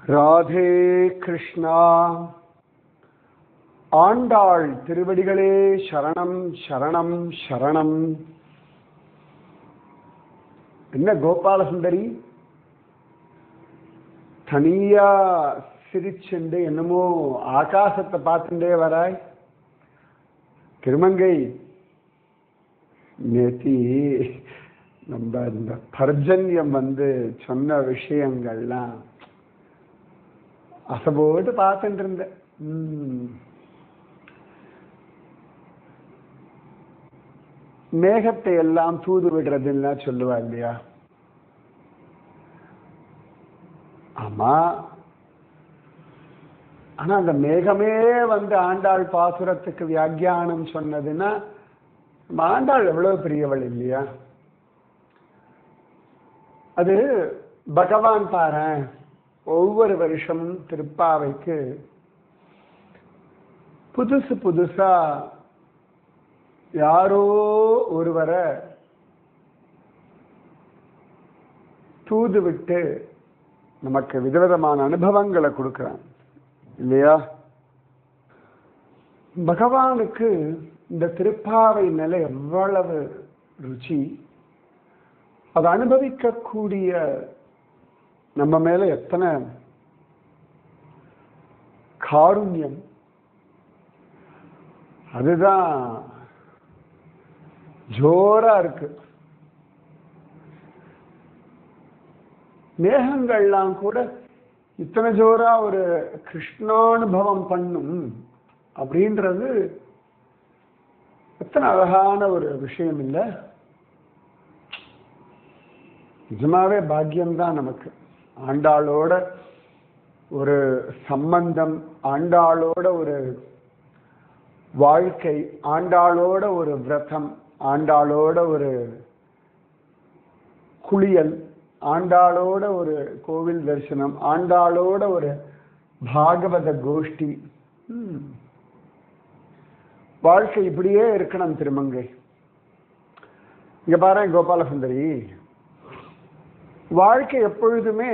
ராதே கிருஷ்ணா ஆண்டாள் திருவடிகளே சரணம் சரணம் சரணம் என்ன கோபாலசுந்தரி தனியா சிரிச்சுண்டு என்னமோ ஆகாசத்தை பார்த்துட்டே வராய் திருமங்கை நேத்தி நம்ம இந்த பர்ஜன்யம் வந்து சொன்ன விஷயங்கள்லாம் அசபோட்டு பார்த்துட்டு இருந்தேன் ம். மேகத்தை எல்லாம் தூது விடுறதுன்னா சொல்லுவா இல்லையா ஆமா ஆனா அந்த மேகமே வந்து ஆண்டாள் பாசுரத்துக்கு வியாக்கியானம் சொன்னதுன்னா நம்ம ஆண்டாள் எவ்வளவு பெரியவள் இல்லையா அது பகவான் பாரேன் ஒவ்வொரு வருஷமும் திருப்பாவைக்கு புதுசு புதுசா யாரோ ஒருவரை தூது விட்டு நமக்கு விதவிதமான அனுபவங்களை கொடுக்கிறான் இல்லையா பகவானுக்கு இந்த திருப்பாவை மேல எவ்வளவு ருச்சி அதை அனுபவிக்கக்கூடிய நம்ம மேல எத்தனை காருண்யம் அதுதான் ஜோரா இருக்கு மேகங்கள்லாம் கூட இத்தனை ஜோரா ஒரு கிருஷ்ணானுபவம் பண்ணும் அப்படின்றது எத்தனை அழகான ஒரு விஷயம் இல்லை நிஜமாவே பாக்கியம்தான் நமக்கு ஆண்டாளோட ஒரு சம்பந்தம் ஆண்டாளோட ஒரு வாழ்க்கை ஆண்டாளோட ஒரு விரதம் ஆண்டாளோட ஒரு குளியல் ஆண்டாளோட ஒரு கோவில் தரிசனம் ஆண்டாளோட ஒரு பாகவத கோஷ்டி ம். வாழ்க்கை இப்படியே இருக்கணும் திருமங்கை இங்க பாரு கோபாலசுந்தரி வாழ்க்கை எப்பொழுதுமே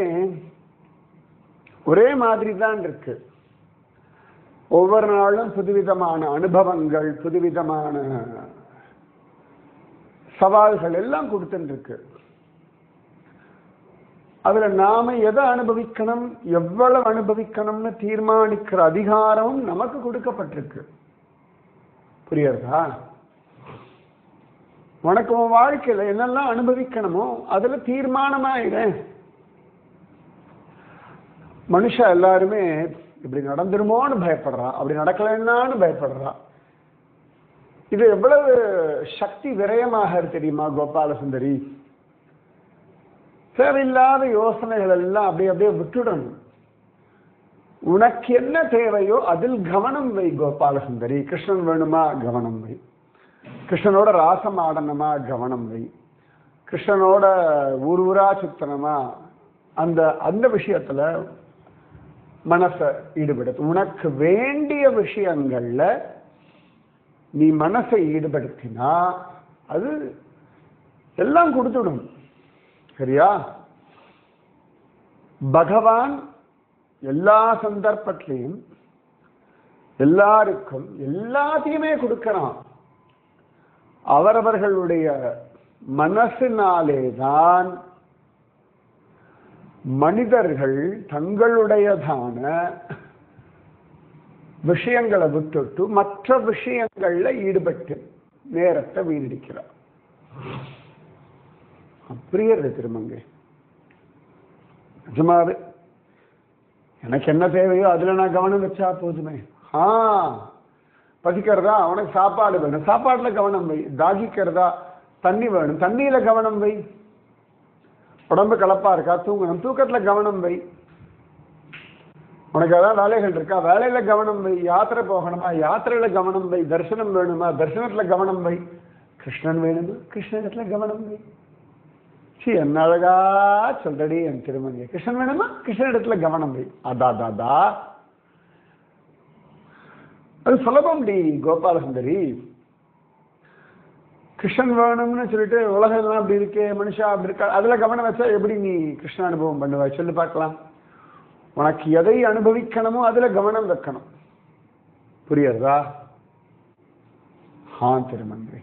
ஒரே மாதிரி தான் இருக்கு ஒவ்வொரு நாளும் புதுவிதமான அனுபவங்கள் புதுவிதமான சவால்கள் எல்லாம் கொடுத்துட்டு இருக்கு அதுல நாம எதை அனுபவிக்கணும் எவ்வளவு அனுபவிக்கணும்னு தீர்மானிக்கிற அதிகாரமும் நமக்கு கொடுக்கப்பட்டிருக்கு புரியுறதா உனக்கு உன் வாழ்க்கையில என்னெல்லாம் அனுபவிக்கணுமோ அதுல தீர்மானமாயிடு மனுஷா எல்லாருமே இப்படி நடந்துருமோன்னு பயப்படுறா அப்படி நடக்கலைன்னான்னு பயப்படுறா இது எவ்வளவு சக்தி விரயமாக தெரியுமா கோபாலசுந்தரி தேவையில்லாத யோசனைகள் எல்லாம் அப்படியே அப்படியே விட்டுடணும் உனக்கு என்ன தேவையோ அதில் கவனம் வை கோபாலசுந்தரி கிருஷ்ணன் வேணுமா கவனம் வை கிருஷ்ணனோட ராசம் ஆடணுமா கவனம் வை கிருஷ்ணனோட ஊர் ஊரா சுத்தனமா அந்த அந்த விஷயத்துல மனசை ஈடுபடுத்து உனக்கு வேண்டிய விஷயங்கள்ல நீ மனசை ஈடுபடுத்தினா அது எல்லாம் கொடுத்துடும் சரியா பகவான் எல்லா சந்தர்ப்பத்திலையும் எல்லாருக்கும் எல்லாத்தையுமே கொடுக்கிறான் அவரவர்களுடைய மனசினாலே தான் மனிதர்கள் தங்களுடையதான விஷயங்களை விட்டுட்டு மற்ற விஷயங்கள்ல ஈடுபட்டு நேரத்தை வீணடிக்கிறார் அப்படியே திருமங்கை நிஜமாவே எனக்கு என்ன தேவையோ அதுல நான் கவனம் வச்சா போதுமே ஆ பசிக்கிறதா உனக்கு சாப்பாடு வேணும் சாப்பாடுல கவனம் வை தாகிக்கிறதா தண்ணி வேணும் தண்ணியில கவனம் வை உடம்பு கலப்பா இருக்கா தூங்கணும் தூக்கத்துல கவனம் வை உனக்கு ஏதாவது வேலைகள் இருக்கா வேலையில கவனம் வை யாத்திரை போகணுமா யாத்திரையில கவனம் வை தரிசனம் வேணுமா தரிசனத்துல கவனம் வை கிருஷ்ணன் வேணுமா கிருஷ்ணனிடத்துல கவனம் வை சி என்ன அழகா சொல்றடி என் திருமங்கை கிருஷ்ணன் வேணுமா கிருஷ்ணனிடத்துல கவனம் வை அதா தாதா அது சுலபம் டி கோபாலசுந்தரி கிருஷ்ணன் வேணும்னு சொல்லிட்டு உலகம் எல்லாம் அப்படி இருக்கே மனுஷா அப்படி இருக்கா அதுல கவனம் வச்சா எப்படி நீ கிருஷ்ண அனுபவம் பண்ணுவ சொல்லு பார்க்கலாம் உனக்கு எதை அனுபவிக்கணுமோ அதுல கவனம் வைக்கணும் புரியுறதா ஆ திருமன்றி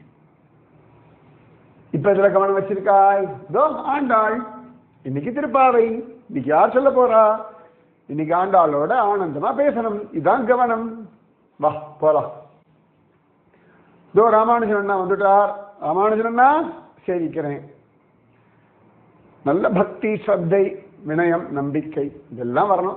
இப்ப இதுல கவனம் வச்சிருக்காய் இதோ ஆண்டாள் இன்னைக்கு திருப்பாவை இன்னைக்கு யார் சொல்ல போறா இன்னைக்கு ஆண்டாளோட ஆனந்தமா பேசணும் இதான் கவனம் வா போலாம் இதோ ராமானுஜன் அண்ணா வந்துட்டார் ராமானுஜன் அண்ணா சேவிக்கிறேன் நல்ல பக்தி ஸ்ரத்தை வினயம் நம்பிக்கை இதெல்லாம் வரணும்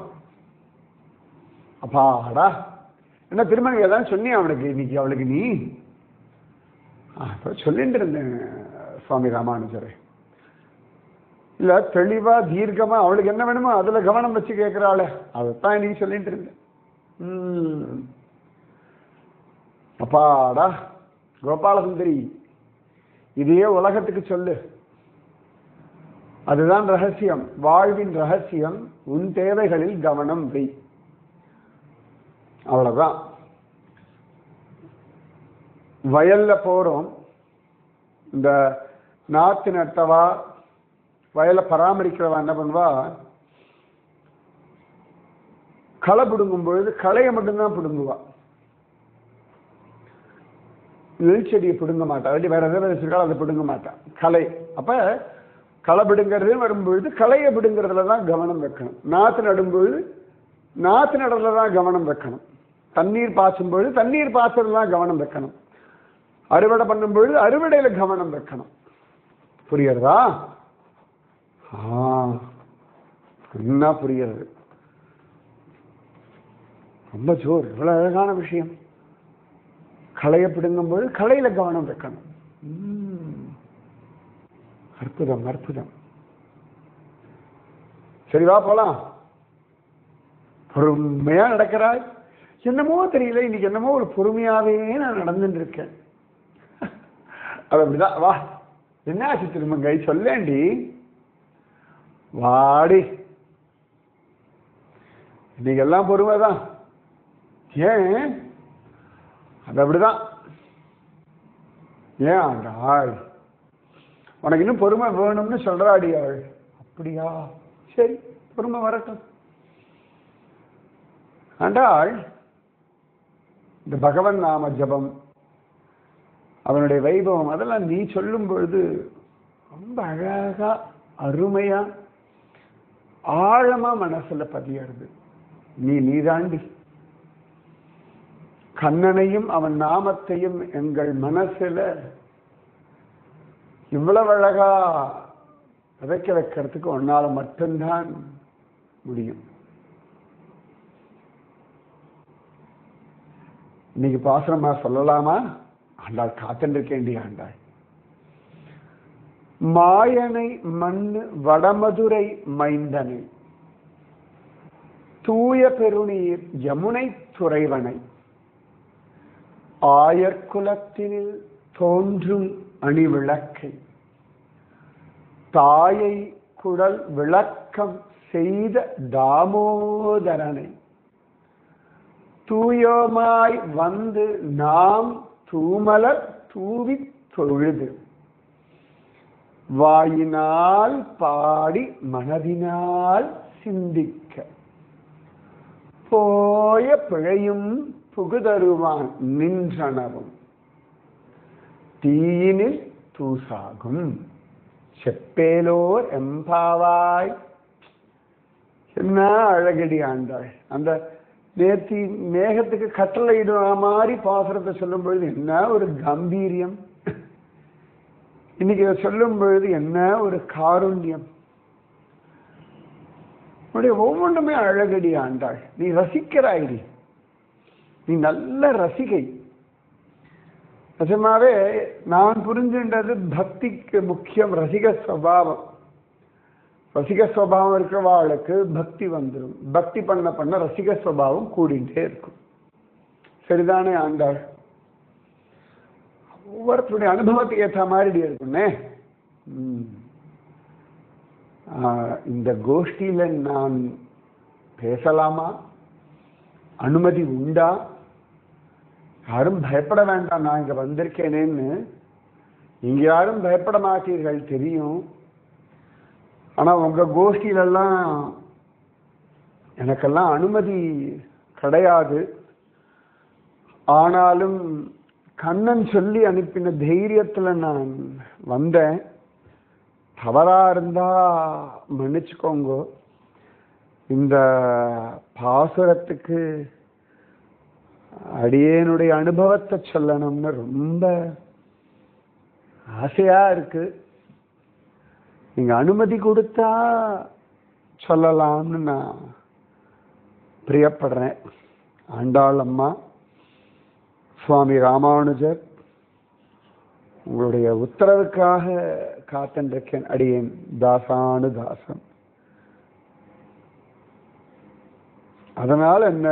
அப்பாடா என்ன திருமணம் ஏதாவது சொன்னியா அவனுக்கு இன்னைக்கு அவளுக்கு நீ ஆ, இப்ப சொல்லிட்டு இருந்தேன் சுவாமி ராமானுஜரை இல்ல தெளிவா தீர்க்கமா அவளுக்கு என்ன வேணுமோ அதுல கவனம் வச்சு கேட்கிறாளே அதைத்தான் இன்னைக்கு சொல்லிட்டு இருந்தேன் ம். அப்பாடா கோபாலசுந்தரி இதையே உலகத்துக்கு சொல்லு அதுதான் ரகசியம் வாழ்வின் ரகசியம் உன் தேவைகளில் கவனம் வை அவ்வளவுதான் வயல்ல போறோம் இந்த நாத்து நட்டவா வயலை பராமரிக்கிறவா என்ன பண்ணுவா களை பிடுங்கும் பொழுது களையை மட்டும்தான் பிடுங்குவா நெல் செடியை பிடுங்க மாட்டா இல்லாட்டி வேற எதாவது வச்சிருக்காலும் அதை பிடுங்க மாட்டான் களை அப்ப களை பிடுங்கிறது வரும்பொழுது களையை பிடுங்கிறதுல தான் கவனம் வைக்கணும் நாற்று நடும்பொழுது நாற்று நடல தான் கவனம் வைக்கணும் தண்ணீர் பாய்ச்சும் பொழுது தண்ணீர் பாய்ச்சல் தான் கவனம் வைக்கணும் அறுவடை பண்ணும் பொழுது அறுவடையில கவனம் வைக்கணும் புரியுறதா ஆ என்ன புரியுறது ரொம்ப ஜோர் இவ்வளவு அழகான விஷயம் களையை பிடுங்கும்போது களையில கவனம் வைக்கணும் ம். அற்புதம் அற்புதம் சரி வா போலாம் பொறுமையா நடக்கிறாய் என்னமோ தெரியல இன்னைக்கு என்னமோ ஒரு பொறுமையாவே நான் நடந்துட்டு இருக்கேன் அது அப்படிதான் வா என்ன ஆச்சு திருமங்கை சொல்லேண்டி வாடி இன்னைக்கு எல்லாம் பொறுமைதான் ஏன் அது அப்படிதான் ஏன் ஆண்டாள் உனக்கு இன்னும் பொறுமை வேணும்னு சொல்றாடி அவள் அப்படியா சரி பொறுமை வரட்டும் ஆண்டாள் இந்த பகவன் நாம ஜபம் அவனுடைய வைபவம் அதெல்லாம் நீ சொல்லும் பொழுது ரொம்ப அழகா அருமையா ஆழமா மனசுல பதியறது நீ நீதாண்டி கண்ணனையும் அவன் நாமத்தையும் எங்கள் மனசுல இவ்வளவு அழகா விதைக்க வைக்கிறதுக்கு உன்னால மட்டும்தான் முடியும் இன்னைக்கு பாசனமா சொல்லலாமா ஆண்டாள் காத்துருக்கேண்டி ஆண்டாள் மாயனை மண்ணு வடமதுரை மைந்தனை தூய பெருநீர் யமுனை துறைவனை ஆயர்குலத்தினில் தோன்றும் அணிவிளக்கை தாயை குடல் விளக்கம் செய்த தாமோதரனை தூயோமாய் வந்து நாம் தூமலர் தூவித் தொழுது வாயினால் பாடி மனதினால் சிந்திக்க போய பிழையும் புகுதருவான் நின்றனவும் தீயினில் தூசாகும் செப்பேலோர் எம்பாவாய் என்ன அழகடி ஆண்டாள் அந்த நேர்த்தி மேகத்துக்கு கட்டளை இடுற மாதிரி பாசுரத்தை சொல்லும் பொழுது என்ன ஒரு கம்பீரியம் இன்னைக்கு இதை சொல்லும் பொழுது என்ன ஒரு காருண்யம் உன்னுடைய ஒவ்வொன்றுமே அழகடி ஆண்டாள் நீ ரசிக்கிறாய்டி நீ நல்ல ரசிகை நிஜமாவே நான் புரிஞ்சுன்றது பக்திக்கு முக்கியம் ரசிக ஸ்வபாவம் ரசிக ஸ்வபாவம் இருக்கிறவாளுக்கு பக்தி வந்துடும் பக்தி பண்ண பண்ண ரசிக ஸ்வபாவம் கூடிட்டே இருக்கும் சரிதானே ஆண்டாள் ஒவ்வொருத்தருடைய அனுபவத்துக்கு ஏற்ற மாதிரி இருக்குன்னே ம். ஆஹ், இந்த கோஷ்டியில நான் பேசலாமா அனுமதி உண்டா யாரும் பயப்பட வேண்டாம் நான் இங்க வந்திருக்கேனேன்னு நீங்க யாரும் பயப்பட மாட்டீர்கள் தெரியும் ஆனா உங்க கோஷ்டியிலெல்லாம் எனக்கெல்லாம் அனுமதி கிடையாது ஆனாலும் கண்ணன் சொல்லி அனுப்பின தைரியத்துல நான் வந்தேன் தவறா இருந்தா மன்னிச்சுக்கோங்க இந்த பாசுரத்துக்கு அடியேனுடைய அனுபவத்தை சொல்லணும்னு ரொம்ப ஆசையா இருக்கு நீங்க அனுமதி கொடுத்தா சொல்லலாம்னு நான் பிரியப்படுறேன் ஆண்டாள் அம்மா சுவாமி ராமானுஜர் உங்களுடைய உத்தரவுக்காக காத்துருக்கேன் அடியேன் தாசானு தாசன் அதனால என்ன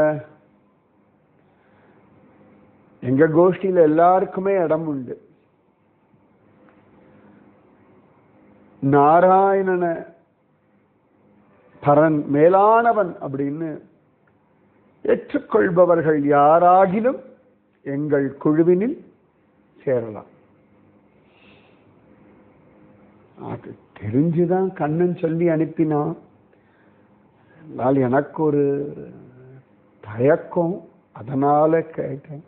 எங்க கோஷ்டியில எல்லாருக்குமே இடம் உண்டு நாராயணனை பரன் மேலானவன் அப்படின்னு ஏற்றுக்கொள்பவர்கள் யாராகிலும் எங்கள் குழுவினில் சேரலாம் அது தெரிஞ்சுதான் கண்ணன் சொல்லி அனுப்பினான் அதனால் எனக்கு ஒரு தயக்கம் அதனால கேட்டேன்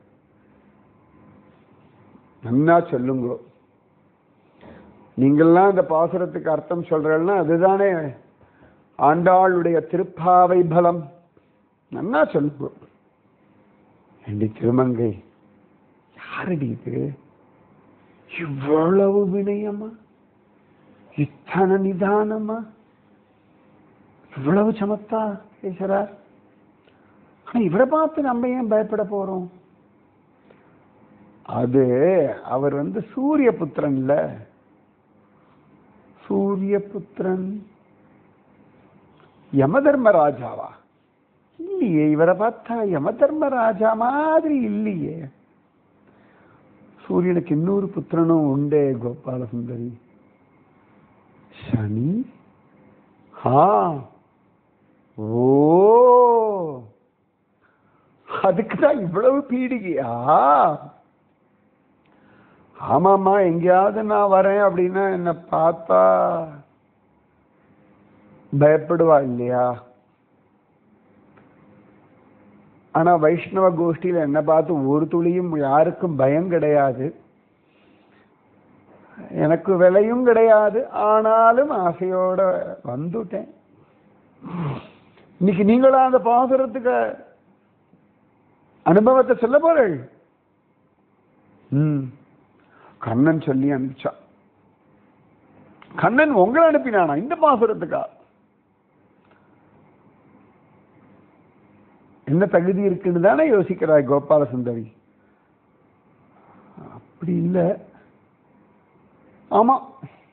நன்னா சொல்லுங்க நீங்கள்லாம் இந்த பாசுரத்துக்கு அர்த்தம் சொல்றீங்கன்னா அதுதானே ஆண்டாளுடைய திருப்பாவை பலம் நன்னா சொல்லுங்க ஏண்டி திருமங்கை யாரடி இது இவ்வளவு வினயமா இத்தனை நிதானமா இவ்வளவு சமத்தா பேசுறார் ஆனா இவரை பார்த்து நம்ம ஏன் பயப்பட போறோம் அது அவர் வந்து சூரிய புத்திரன் இல்ல சூரிய புத்திரன் யமதர்மராஜாவா இல்லையே இவரை பார்த்தா யமதர்மராஜா மாதிரி இல்லையே சூரியனுக்கு இன்னொரு புத்திரனும் உண்டே கோபால சுந்தரி சனி ஆ ஓ அதுக்கு தான் இவ்வளவு பீடிகையா ஆமாம்மா எங்கேயாவது நான் வரேன் அப்படின்னா என்னை பார்த்தா பயப்படுவா இல்லையா ஆனா வைஷ்ணவ கோஷ்டியில என்ன பார்த்து ஒரு துளியும் யாருக்கும் பயம் கிடையாது எனக்கு விலையும் கிடையாது ஆனாலும் ஆசையோட வந்துட்டேன் இன்னைக்கு நீங்களா அந்த பாசுரத்துக்கு அனுபவத்தை சொல்ல போறீள் ம் கண்ணன் சொல்லி அனுப்பிச்சான் கண்ணன் உங்களை அனுப்பினானா இந்த பாசுரத்துக்கா என்ன தகுதி இருக்குன்னு தானே யோசிக்கிறாய் கோபால சுந்தரி அப்படி இல்லை ஆமா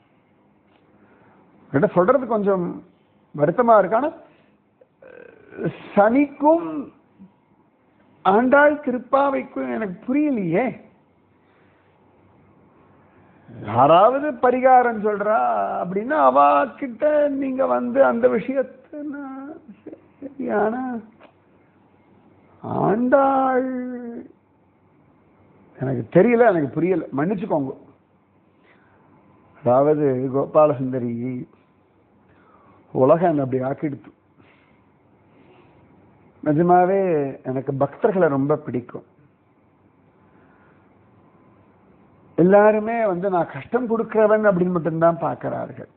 கிட்ட சொல்றது கொஞ்சம் வருத்தமா இருக்கு ஆனா சனிக்கும் ஆண்டாள் திருப்பாவைக்கும் எனக்கு புரியலையே யாராவது பரிகாரம் சொல்றா அப்படின்னா அவ கிட்ட நீங்க வந்து அந்த விஷயத்தை நான் சரியான ஆண்டாள் எனக்கு தெரியல எனக்கு புரியல மன்னிச்சுக்கோங்க அதாவது கோபாலசுந்தரி உலகம் என்னை அப்படி ஆக்கிடுத்து நிஜமாவே எனக்கு பக்தர்களை ரொம்ப பிடிக்கும் எல்லாருமே வந்து நான் கஷ்டம் கொடுக்கிறவன் அப்படின்னு மட்டும்தான் பார்க்கிறார்கள்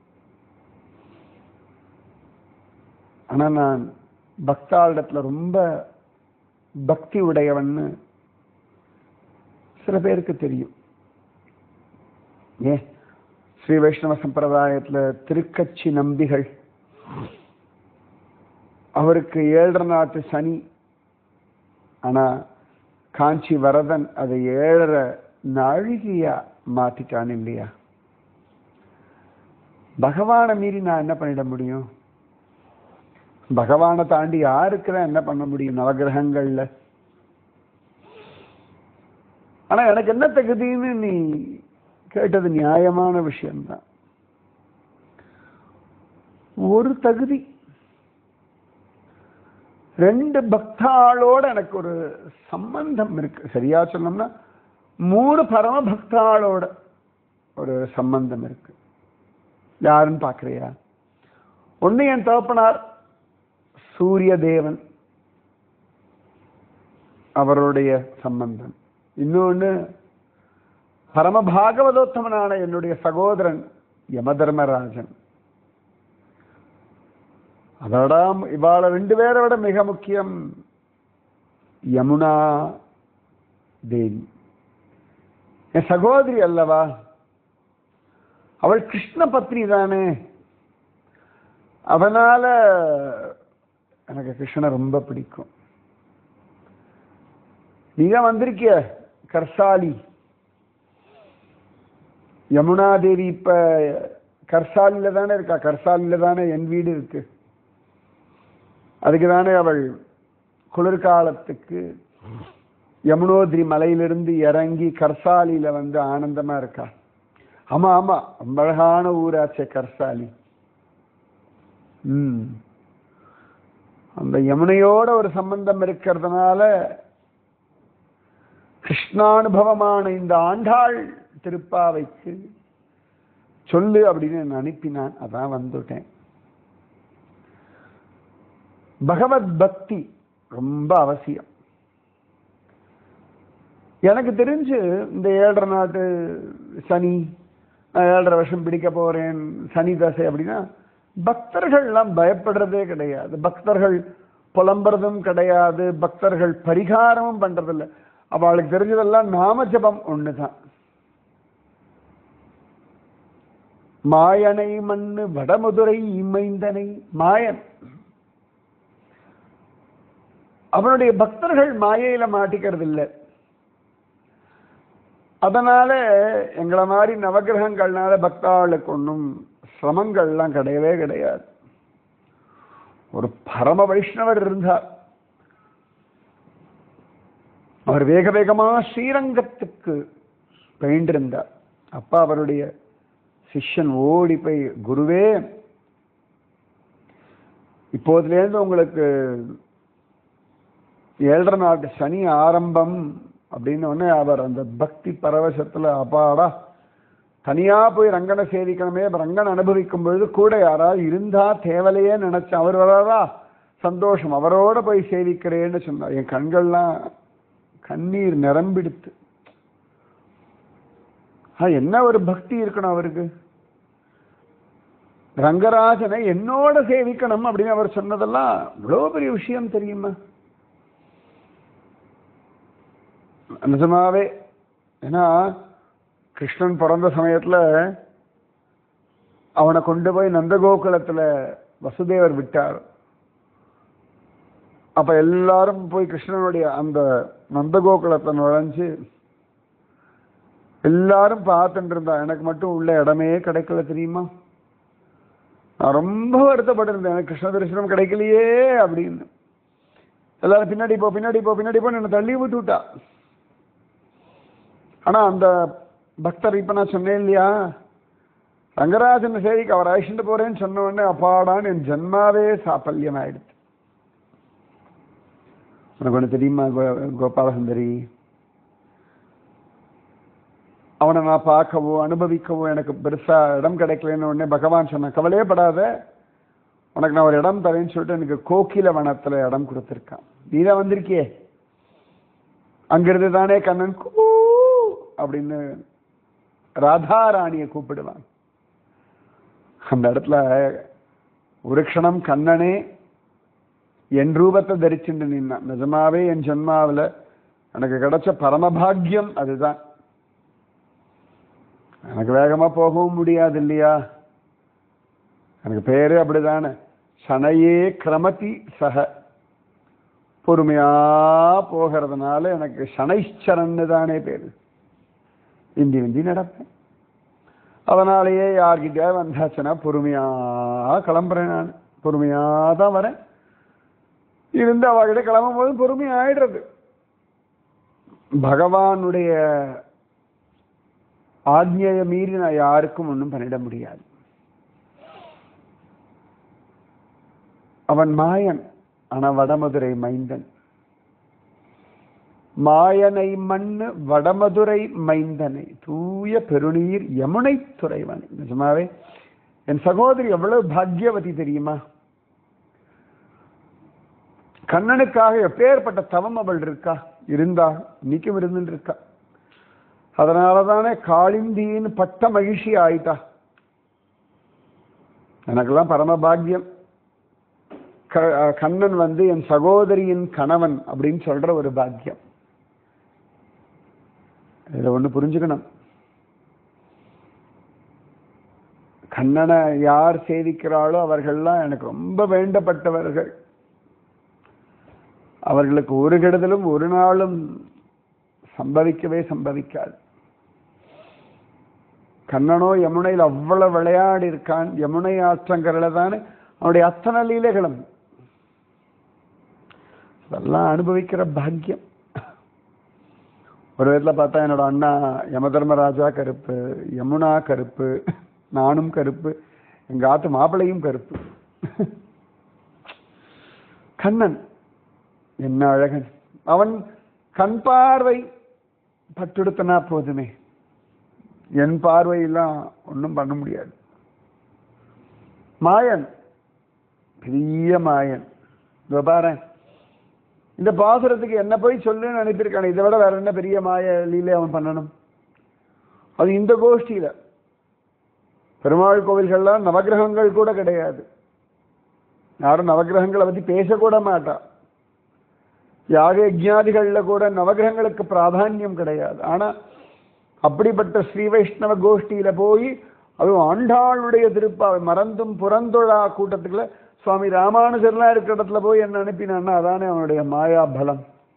ஆனா நான் பக்தாளிடத்துல ரொம்ப பக்தி உடையவன்னு சில பேருக்கு தெரியும் ஏன் ஸ்ரீ வைஷ்ணவ சம்பிரதாயத்துல திருக்கட்சி நம்பிகள் அவருக்கு ஏழரை நாட்டு சனி ஆனா காஞ்சி வரதன் அதை ஏழரை நாழிகையா மாத்திட்டான் இல்லையா பகவானை மீறி நான் என்ன பண்ணிட முடியும் பகவானை தாண்டி யாருக்கு தான் என்ன பண்ண முடியும் நவகிரகங்கள்ல ஆனா எனக்கு என்ன தகுதின்னு நீ கேட்டது நியாயமான விஷயம்தான் ஒரு தகுதி ரெண்டு பக்தாளோட எனக்கு ஒரு சம்பந்தம் இருக்கு சரியா சொன்னோம்னா மூணு பரம பக்தாளோட ஒரு சம்பந்தம் இருக்கு யாருன்னு பாக்குறியா ஒண்ணு என் தகப்பனார் சூரிய தேவன் அவருடைய சம்பந்தம் இன்னொன்னு பரமபாகவதோத்தமனான என்னுடைய சகோதரன் யமதர்மராஜன் அதோட இவாள ரெண்டு பேரை விட மிக முக்கியம் யமுனா தேவி என் சகோதரி அல்லவா அவள் கிருஷ்ண பத்னி தானே அதனால எனக்கு கிருஷ்ணனை ரொம்ப பிடிக்கும் நீ தான் வந்திருக்கிய கர்சாலி யமுனா தேவி இப்ப கர்சாலில தானே இருக்கா கர்சாலில தானே என் வீடு இருக்கு அதுக்கு தானே அவள் குளிர்காலத்துக்கு யமுனோத்ரி மலையிலிருந்து இறங்கி கர்சாலியில வந்து ஆனந்தமா இருக்கா ஆமா ஆமா ரொம்ப அழகான ஊராச்சே கர்சாலி ம் அந்த யமுனையோட ஒரு சம்பந்தம் இருக்கிறதுனால கிருஷ்ணானுபவமான இந்த ஆண்டாள் திருப்பாவைக்கு சொல்லு அப்படின்னு என்ன அனுப்பினான் அதான் வந்துட்டேன் பகவத் பக்தி ரொம்ப அவசியம் எனக்கு தெரிஞ்சு இந்த ஏழரை நாட்டு சனி நான் ஏழரை வருஷம் பிடிக்க போறேன் சனி தசை அப்படின்னா பக்தர்கள்லாம் பயப்படுறதே கிடையாது பக்தர்கள் புலம்புறதும் கிடையாது பக்தர்கள் பரிகாரமும் பண்றதில்லை அவளுக்கு தெரிஞ்சதெல்லாம் நாம ஜபம் ஒண்ணுதான் மாயனை மண்ணு வடமதுரை இமைந்தனை மாயன் அவனுடைய பக்தர்கள் மாயையில மாட்டிக்கிறது இல்லை அதனால எங்களை மாதிரி நவகிரகங்கள்னால பக்தாளுக்கு ஒன்றும் சிரமங்கள்லாம் கிடையவே கிடையாது ஒரு பரம வைஷ்ணவர் இருந்தார் அவர் வேக வேகமா ஸ்ரீரங்கத்துக்கு பயின்றிருந்தார் அப்பா அவருடைய சிஷ்யன் ஓடி போய் குருவே இப்போதுலேருந்து உங்களுக்கு ஏழரை நாட்டு சனி ஆரம்பம் அப்படின்னு உடனே அவர் அந்த பக்தி பரவசத்துல அப்பாடா தனியா போய் ரங்கனை சேவிக்கணுமே ரங்கன் அனுபவிக்கும் பொழுது கூட யாராவது இருந்தா தேவலையே நினைச்சேன் அவர் வராதா சந்தோஷம் அவரோட போய் சேவிக்கிறேன்னு சொன்னார் என் கண்கள்லாம் கண்ணீர் நிரம்பிடுத்து ஆ, என்ன ஒரு பக்தி இருக்கணும் அவருக்கு ரங்கராஜனை என்னோட சேவிக்கணும் அப்படின்னு அவர் சொன்னதெல்லாம் இவ்வளோ பெரிய விஷயம் தெரியுமா நிஜமாவே ஏன்னா கிருஷ்ணன் பிறந்த சமயத்துல அவனை கொண்டு போய் நந்தகோகுலத்துல வசுதேவர் விட்டார் அப்ப எல்லாரும் போய் கிருஷ்ணனுடைய அந்த நந்தகோகுலத்தை நுழைஞ்சு எல்லாரும் பார்த்துட்டு இருந்தா எனக்கு மட்டும் உள்ள இடமே கிடைக்கல தெரியுமா நான் ரொம்ப வருத்தப்பட்டிருந்தேன் எனக்கு கிருஷ்ண தரிசனம் கிடைக்கலையே அப்படின்னு எல்லாரும் பின்னாடி போ பின்னாடி போ பின்னாடி போ என்னை தள்ளி விட்டு விட்டா ஆனா அந்த பக்தர் இப்ப நான் சொன்னேன் இல்லையா ரங்கராஜன் சேரிக்கு அவர் அழைச்சிட்டு போறேன்னு சொன்ன உடனே அப்பாடான்னு என் ஜன்மாவே சாப்பல்யம் ஆயிடுச்சு உனக்கு ஒன்று தெரியுமா கோ- கோபாலசுந்தரி அவனை நான் பார்க்கவோ அனுபவிக்கவோ எனக்கு பெருசா இடம் கிடைக்கலன்னு உடனே பகவான் சொன்னான் கவலையே படாத உனக்கு நான் ஒரு இடம் தரேன்னு சொல்லிட்டு எனக்கு கோகில வனத்துல இடம் கொடுத்துருக்கான் நீ தான் வந்திருக்கியே அங்கிருந்து தானே கண்ணன் கூ அப்படின்னு ராதாராணியை கூப்பிடுவான் அந்த இடத்துல ஒரு க்ஷணம் கண்ணனே என் ரூபத்தை தரிச்சுட்டு நின்னான் நிஜமாவே என் ஜென்மாவில் எனக்கு கிடைச்ச பரமபாக்கியம் அதுதான் எனக்கு வேகமா போகவும் முடியாது இல்லையா எனக்கு பேரே அப்படிதானே சனையே கிரமதி சக பொறுமையா போகிறதுனால எனக்கு சனைச்சரன்னு தானே பேரு இந்தி விந்தி நடப்பேன் அதனாலேயே யார்கிட்டயா வந்தாச்சுன்னா பொறுமையா கிளம்புறேன் நான் பொறுமையா தான் வரேன் இருந்து அவகிட்ட கிளம்பும் போது பொறுமையா ஆயிடுறது பகவானுடைய ஆக்ஞையை மீறி நான் யாருக்கும் ஒன்றும் பண்ணிட முடியாது அவன் மாயன் ஆனா வடமதுரை மைந்தன் மாயனை மண்ணு வடமதுரை மைந்தனை தூய பெருநீர் யமுனை துறைவனை நிஜமாவே என் சகோதரி எவ்வளவு பாக்யவதி தெரியுமா கண்ணனுக்காக எப்பேற்பட்ட தவம் அவள் இருக்கா இருந்தா இன்னைக்கும் இருந்துட்டு இருக்கா அதனாலதானே காளிந்தின்னு பட்ட மகிழ்ச்சி ஆயிட்டா எனக்கெல்லாம் பரமபாகியம் க- கண்ணன் வந்து என் சகோதரியின் கணவன் அப்படின்னு சொல்ற ஒரு பாக்கியம் இதை ஒண்ணு புரிஞ்சுக்கணும் கண்ணனை யார் சேவிக்கிறாளோ அவர்கள்லாம் எனக்கு ரொம்ப வேண்டப்பட்டவர்கள் அவர்களுக்கு ஒரு கெடுதலும் ஒரு நாளும் சம்பவிக்கவே சம்பவிக்காது கண்ணனோ யமுனையில் அவ்வளவு விளையாடி இருக்கான் யமுனை ஆற்றங்கரில தானே அவனுடைய அத்தனை லீலைகளும் அதெல்லாம் அனுபவிக்கிற பாக்கியம் ஒரு விதத்தில் பார்த்தா என்னோட அண்ணா யமதர்மராஜா கருப்பு யமுனா கருப்பு நானும் கருப்பு எங்க ஆத்து மாப்பிள்ளையும் கருப்பு கண்ணன் என்ன அழகன் அவன் கண் பார்வை பட்டுடுத்தனா போதுமே என் பார்வையெல்லாம் ஒன்றும் பண்ண முடியாது மாயன் பெரிய மாயன் இதோ பாரேன் இந்த பாசுரத்துக்கு என்ன போய் சொல்லுன்னு அனுப்பியிருக்கானே இதை விட வேற என்ன பெரிய மாய லீலை அவன் பண்ணணும் அது இந்த கோஷ்டியில பெருமாள் கோவில்கள்லாம் நவக்கிரகங்கள் கூட கிடையாது யாரும் நவக்கிரகங்களை பத்தி பேசக்கூட மாட்டா யாக யஜ்ஞாதிகள்ல கூட நவக்கிரகங்களுக்கு பிராதானியம் கிடையாது ஆனா அப்படிப்பட்ட ஸ்ரீ வைஷ்ணவ கோஷ்டியில போய் அதுவும் ஆண்டாளுடைய திருப்பாவை மறந்தும் புறந்தொழா கூட்டத்துக்குள்ள சுவாமி ராமானுஜர்லாம் இருக்கிற இடத்துல போய் என்ன அனுப்பினான்னா அதானே அவனுடைய மாயா பலம்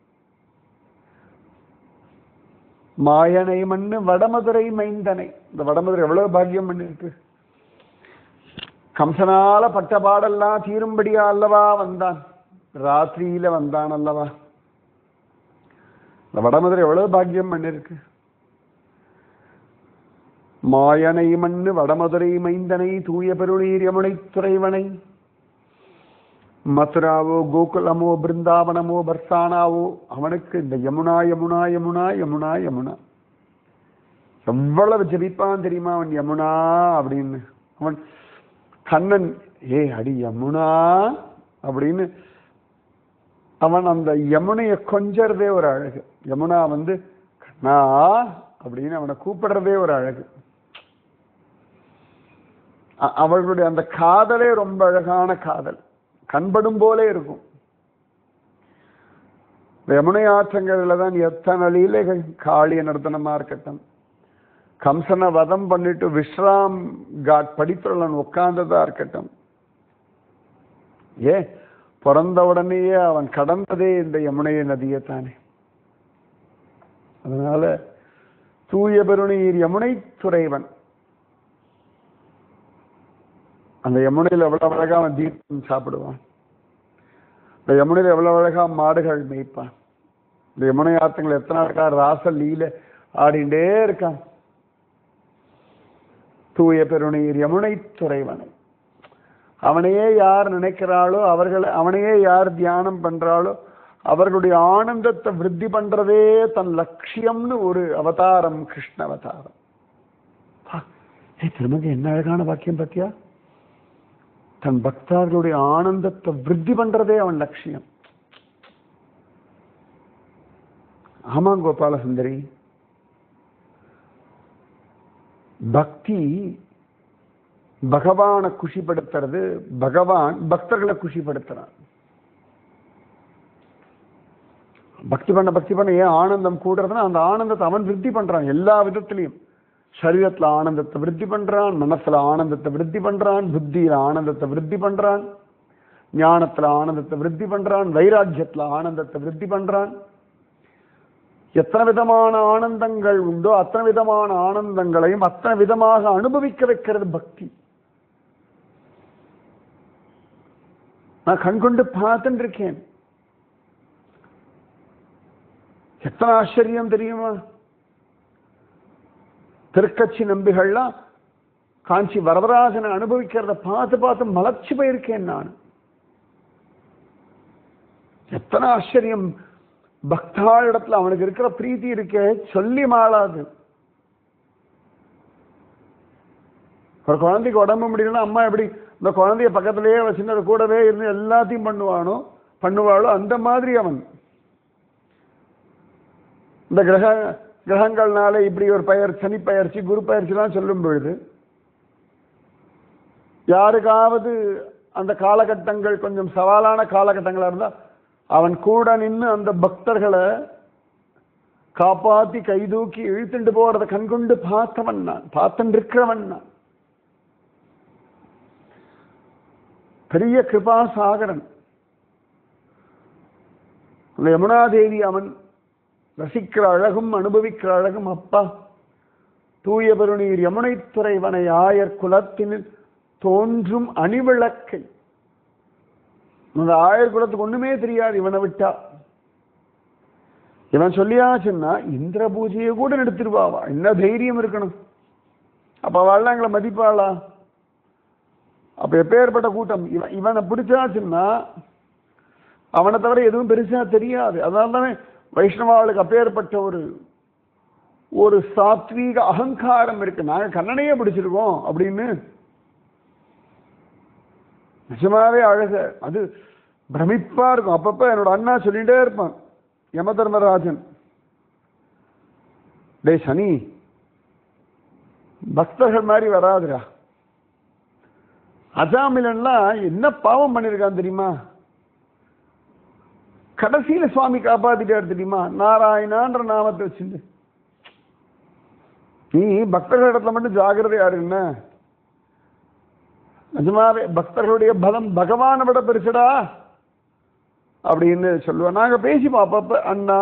மாயனை மண்ணு வடமதுரை மைந்தனை இந்த வடமதுரை எவ்வளவு பாக்கியம் பண்ணிருக்கு கம்சனால பட்ட பாடெல்லாம் தீரும்படியா அல்லவா வந்தான் ராத்திரியில வந்தான் அல்லவா இந்த வடமதுரை எவ்வளவு பாக்கியம் பண்ணிருக்கு மாயனை மண்ணு வடமதுரை மைந்தனை தூய பெருநீர் யமுனை துறைவனை மதுராவோ கோகுலமோ பிருந்தாவனமோ பர்சானாவோ அவனுக்கு இந்த யமுனா யமுனா யமுனா யமுனா யமுனா எவ்வளவு ஜெபிப்பான் தெரியுமா அவன் யமுனா அப்படின்னு அவன் கண்ணன் ஏ அடி யமுனா அப்படின்னு அவன் அந்த யமுனைய கொஞ்சறதே ஒரு அழகு யமுனா வந்து கண்ணா அப்படின்னு அவனை கூப்பிடுறதே ஒரு அழகு அ- அவர்களுடைய அந்த காதலே ரொம்ப அழகான காதல் கண்படும் போலே இருக்கும் இந்த யமுனை ஆற்றங்கள்ல தான் எத்தனை லீலைகள் காளிய நர்த்தனமா இருக்கட்டும் கம்சனை வதம் பண்ணிட்டு விஸ்ராம் காட் படித்துள்ளன் உட்கார்ந்ததா இருக்கட்டும் ஏ பிறந்த உடனேயே அவன் கடந்ததே இந்த யமுனை நதியை தானே அதனால தூய பெருநீர் யமுனை துறைவன் அந்த யமுனையில் எவ்வளவு அழகா அவன் தீர்த்தம் சாப்பிடுவான் இந்த யமுனையில் எவ்வளவு அழகா மாடுகள் மேய்ப்பான் இந்த யமுனை ஆத்தங்கள் எத்தனை இருக்கா ராச லீல ஆடிண்டே இருக்கான் தூய பெருநீர் யமுனை துறைவனை அவனையே யார் நினைக்கிறாளோ அவர்களை அவனையே யார் தியானம் பண்றாளோ அவர்களுடைய ஆனந்தத்தை விருத்தி பண்றதே தன் லட்சியம்னு ஒரு அவதாரம் கிருஷ்ண அவதாரம் பா, ஏய் திருமங்க என்ன அழகான வாக்கியம் பத்தியா தன் பக்தர்களுடைய ஆனந்தத்தை விருத்தி பண்றதே அவன் லட்சியம் ஆமாம் கோபால சுந்தரி பக்தி பகவானை குஷிப்படுத்துறது பகவான் பக்தர்களை குஷிப்படுத்துறான் பக்தி பண்ண பக்தி பண்ண ஏன் ஆனந்தம் கூடுறதுன்னா அந்த ஆனந்தத்தை அவன் விருத்தி பண்றான் எல்லா விதத்திலையும் சரீரத்துல ஆனந்தத்தை விருத்தி பண்றான் மனசுல ஆனந்தத்தை விருத்தி பண்றான் புத்தியில ஆனந்தத்தை விருத்தி பண்றான் ஞானத்துல ஆனந்தத்தை விருத்தி பண்றான் வைராக்கியத்துல ஆனந்தத்தை விருத்தி பண்றான் எத்தனை விதமான ஆனந்தங்கள் உண்டோ அத்தனை விதமான ஆனந்தங்களையும் அத்தனை விதமாக அனுபவிக்க வைக்கிறது பக்தி நான் கண்கொண்டு பார்த்துட்டு இருக்கேன் எத்தனை ஆச்சரியம் தெரியுமா திருக்கட்சி நம்பிகள்லாம் காஞ்சி வரதராஜனை அனுபவிக்கிறத பார்த்து பார்த்து மலர்ச்சி போயிருக்கேன் நான் எத்தனை ஆச்சரியம் பக்தாளிடத்துல அவனுக்கு இருக்கிற பிரீத்தி இருக்கே சொல்லி மாளாது ஒரு குழந்தைக்கு உடம்பு முடியலன்னா அம்மா எப்படி இந்த குழந்தைய பக்கத்திலேயே வச்சுன்னு அது கூடவே இருந்து எல்லாத்தையும் பண்ணுவானோ பண்ணுவாளோ அந்த மாதிரி அவன் இந்த கிரக கிரகங்கள்னால இப்படி ஒரு பெயர் சனி பயிற்சி குரு பயிற்சிலாம் சொல்லும் பொழுது யாருக்காவது அந்த காலகட்டங்கள் கொஞ்சம் சவாலான காலகட்டங்களா இருந்தா அவன் கூட நின்று அந்த பக்தர்களை காப்பாத்தி கைதூக்கி இழுத்துட்டு போறத கண்கொண்டு பார்த்தவன் நான் பார்த்துட்டு இருக்கிறவன் நான் பெரிய கிருபா சாகரன் அந்த யமுனாதேவி அவன் ரசிக்கிற அழகும் அனுபவிக்கிற அழகும் அப்பா தூய பெருநீர் யமுனை துறைவனை ஆயர் குலத்தினில் தோன்றும் அணிவிளக்கை அந்த ஆயர் குலத்துக்கு ஒண்ணுமே தெரியாது இவனை விட்டா இவன் சொல்லியாச்சுன்னா இந்திர பூஜையை கூட நடத்திருவாவா என்ன தைரியம் இருக்கணும் அப்ப அவள் எங்களை மதிப்பாளா அப்ப எப்பேற்பட்ட கூட்டம் இவன் இவனை பிடிச்சாச்சுன்னா அவனை தவிர எதுவும் பெருசா தெரியாது அதனால தானே வைஷ்ணவாளுக்கு அப்பேற்பட்ட ஒரு ஒரு சாத்வீக அகங்காரம் இருக்கு நாங்க கண்ணனையே பிடிச்சிருக்கோம் அப்படின்னு நிஜமாவே அழக அது பிரமிப்பா இருக்கும் அப்பப்ப என்னோட அண்ணா சொல்லிட்டே இருப்பான் யம தர்மராஜன் டேய் சனி பக்தர்கள் மாதிரி வராதுடா அஜாமிலன்லாம் என்ன பாவம் பண்ணிருக்கான் தெரியுமா கடைசியில சுவாமி காப்பாத்திட்டார் தெரியுமா நாராயணான்ற நாமத்தை வச்சுட்டு நீ பக்தர்கள் இடத்துல மட்டும் ஜாகிரதையா இருஎன்ன நிஜமாவே பக்தர்களுடைய பலம் பகவானை விட பெருசுடா அப்படின்னு சொல்லுவோம் நாங்க பேசிப்போம் அப்பப்ப அண்ணா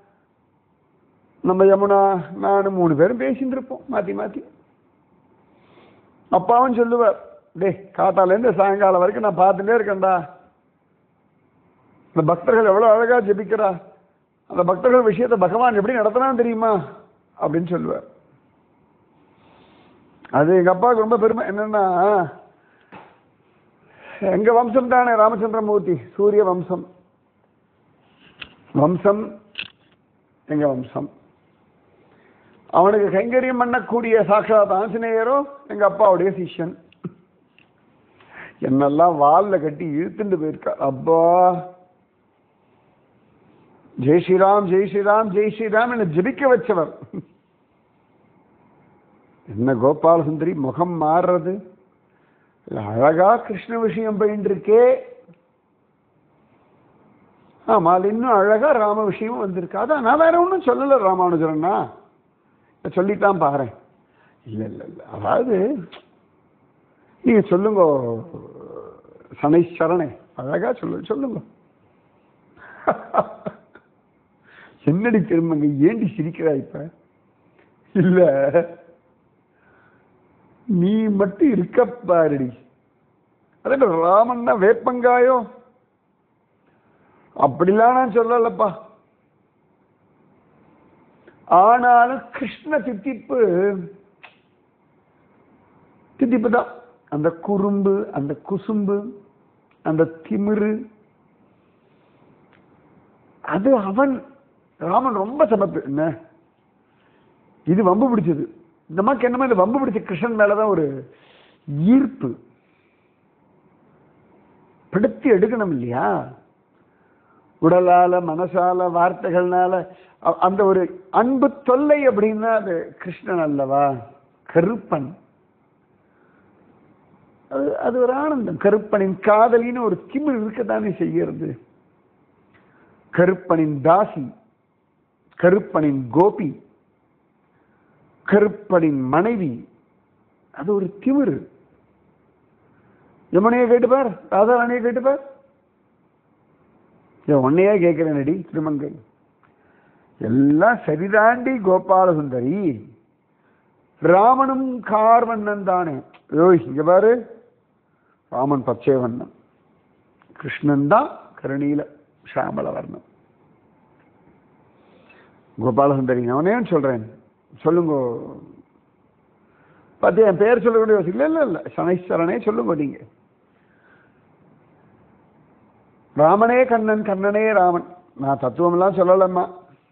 நம்ம யமுனா நானும் மூணு பேரும் பேசிட்டு இருப்போம் மாத்தி மாத்தி அப்பாவும் சொல்லுவார் டேய் காத்தால இருந்து சாயங்காலம் வரைக்கும் நான் பார்த்துட்டே இருக்கேன்டா இந்த பக்தர்கள் எவ்வளவு அழகா ஜெபிக்கிறா அந்த பக்தர்கள் விஷயத்தை பகவான் எப்படி நடத்தினான்னு தெரியுமா அப்படின்னு சொல்லுவார் அது எங்க அப்பாவுக்கு ரொம்ப பெருமை என்னன்னா எங்க வம்சம் தானே ராமச்சந்திரமூர்த்தி சூரிய வம்சம் வம்சம் எங்க வம்சம் அவனுக்கு கைங்கரியம் பண்ணக்கூடிய சாட்சாத் ஆஞ்சநேயரோ எங்க அப்பாவுடைய சிஷ்யன் என்னெல்லாம் வால்ல கட்டி இழுத்துட்டு போயிருக்கா அப்பா ஜெய் ஸ்ரீராம் ஜெய் ஸ்ரீராம் ஜெய் ஸ்ரீராம் என்ன ஜெபிக்க வச்சவர் என்ன கோபால சுந்தரி முகம் மாறுறது அழகா கிருஷ்ண விஷயம் போயிட்டு இருக்கே ஆமா அது இன்னும் அழகா ராம விஷயமும் வந்திருக்கு அதான் நான் வேற ஒன்றும் சொல்லல ராமானுஜரண்ணா சொல்லித்தான் பாரு இல்ல இல்ல இல்ல அதாவது நீங்க சொல்லுங்க சனைச்சரணே அழகா சொல்லு சொல்லுங்க என்னடி திரும்பங்க ஏண்டி சிரிக்கிறா இப்ப இல்ல நீ மட்டும் இருக்க பாருடி அதே ராமன்னா வேப்பங்காயோ அப்படிலாம் நான் சொல்லலப்பா ஆனாலும் கிருஷ்ண தித்திப்பு தித்திப்பு தான் அந்த குறும்பு அந்த குசும்பு அந்த திமிரு அது அவன் ராமன் ரொம்ப சமப்பு என்ன இது வம்பு பிடிச்சது இந்த மாதிரி என்னமோ இந்த வம்பு பிடிச்ச கிருஷ்ணன் மேலதான் ஒரு ஈர்ப்பு பிடித்து எடுக்கணும் இல்லையா உடலால மனசால வார்த்தைகள்னால அ- அந்த ஒரு அன்பு தொல்லை அப்படின்னா அது கிருஷ்ணன் அல்லவா கருப்பன் அது அது ஒரு ஆனந்தம் கருப்பனின் காதலின்னு ஒரு திமிழ் இருக்கத்தானே செய்கிறது கருப்பனின் தாசி கருப்பனின் கோபி கருப்பனின் மனைவி அது ஒரு திமிரு யமுனையை கேட்டுப்பார் ராதாராணியை கேட்டுப்பார் இதை உன்னையே கேட்கிறேன் நடி திருமங்கை எல்லாம் சரிதாண்டி கோபால சுந்தரி ராமனும் கார்வண்ணன் தானே ஐயோ இங்க பாரு ராமன் பச்சை வண்ணம் கிருஷ்ணன் தான் கருணீல ஷாமல வர்ணம் கோபாலசுந்தரி அவனே சொல்றேன் சொல்லுங்க பார்த்து என் பேர் சொல்லக்கூடிய யோசி- இல்ல இல்ல இல்ல சனைஸ்வரனே சொல்லுங்க நீங்க ராமனே கண்ணன் கண்ணனே ராமன் நான் தத்துவம்லாம் சொல்லலம்மா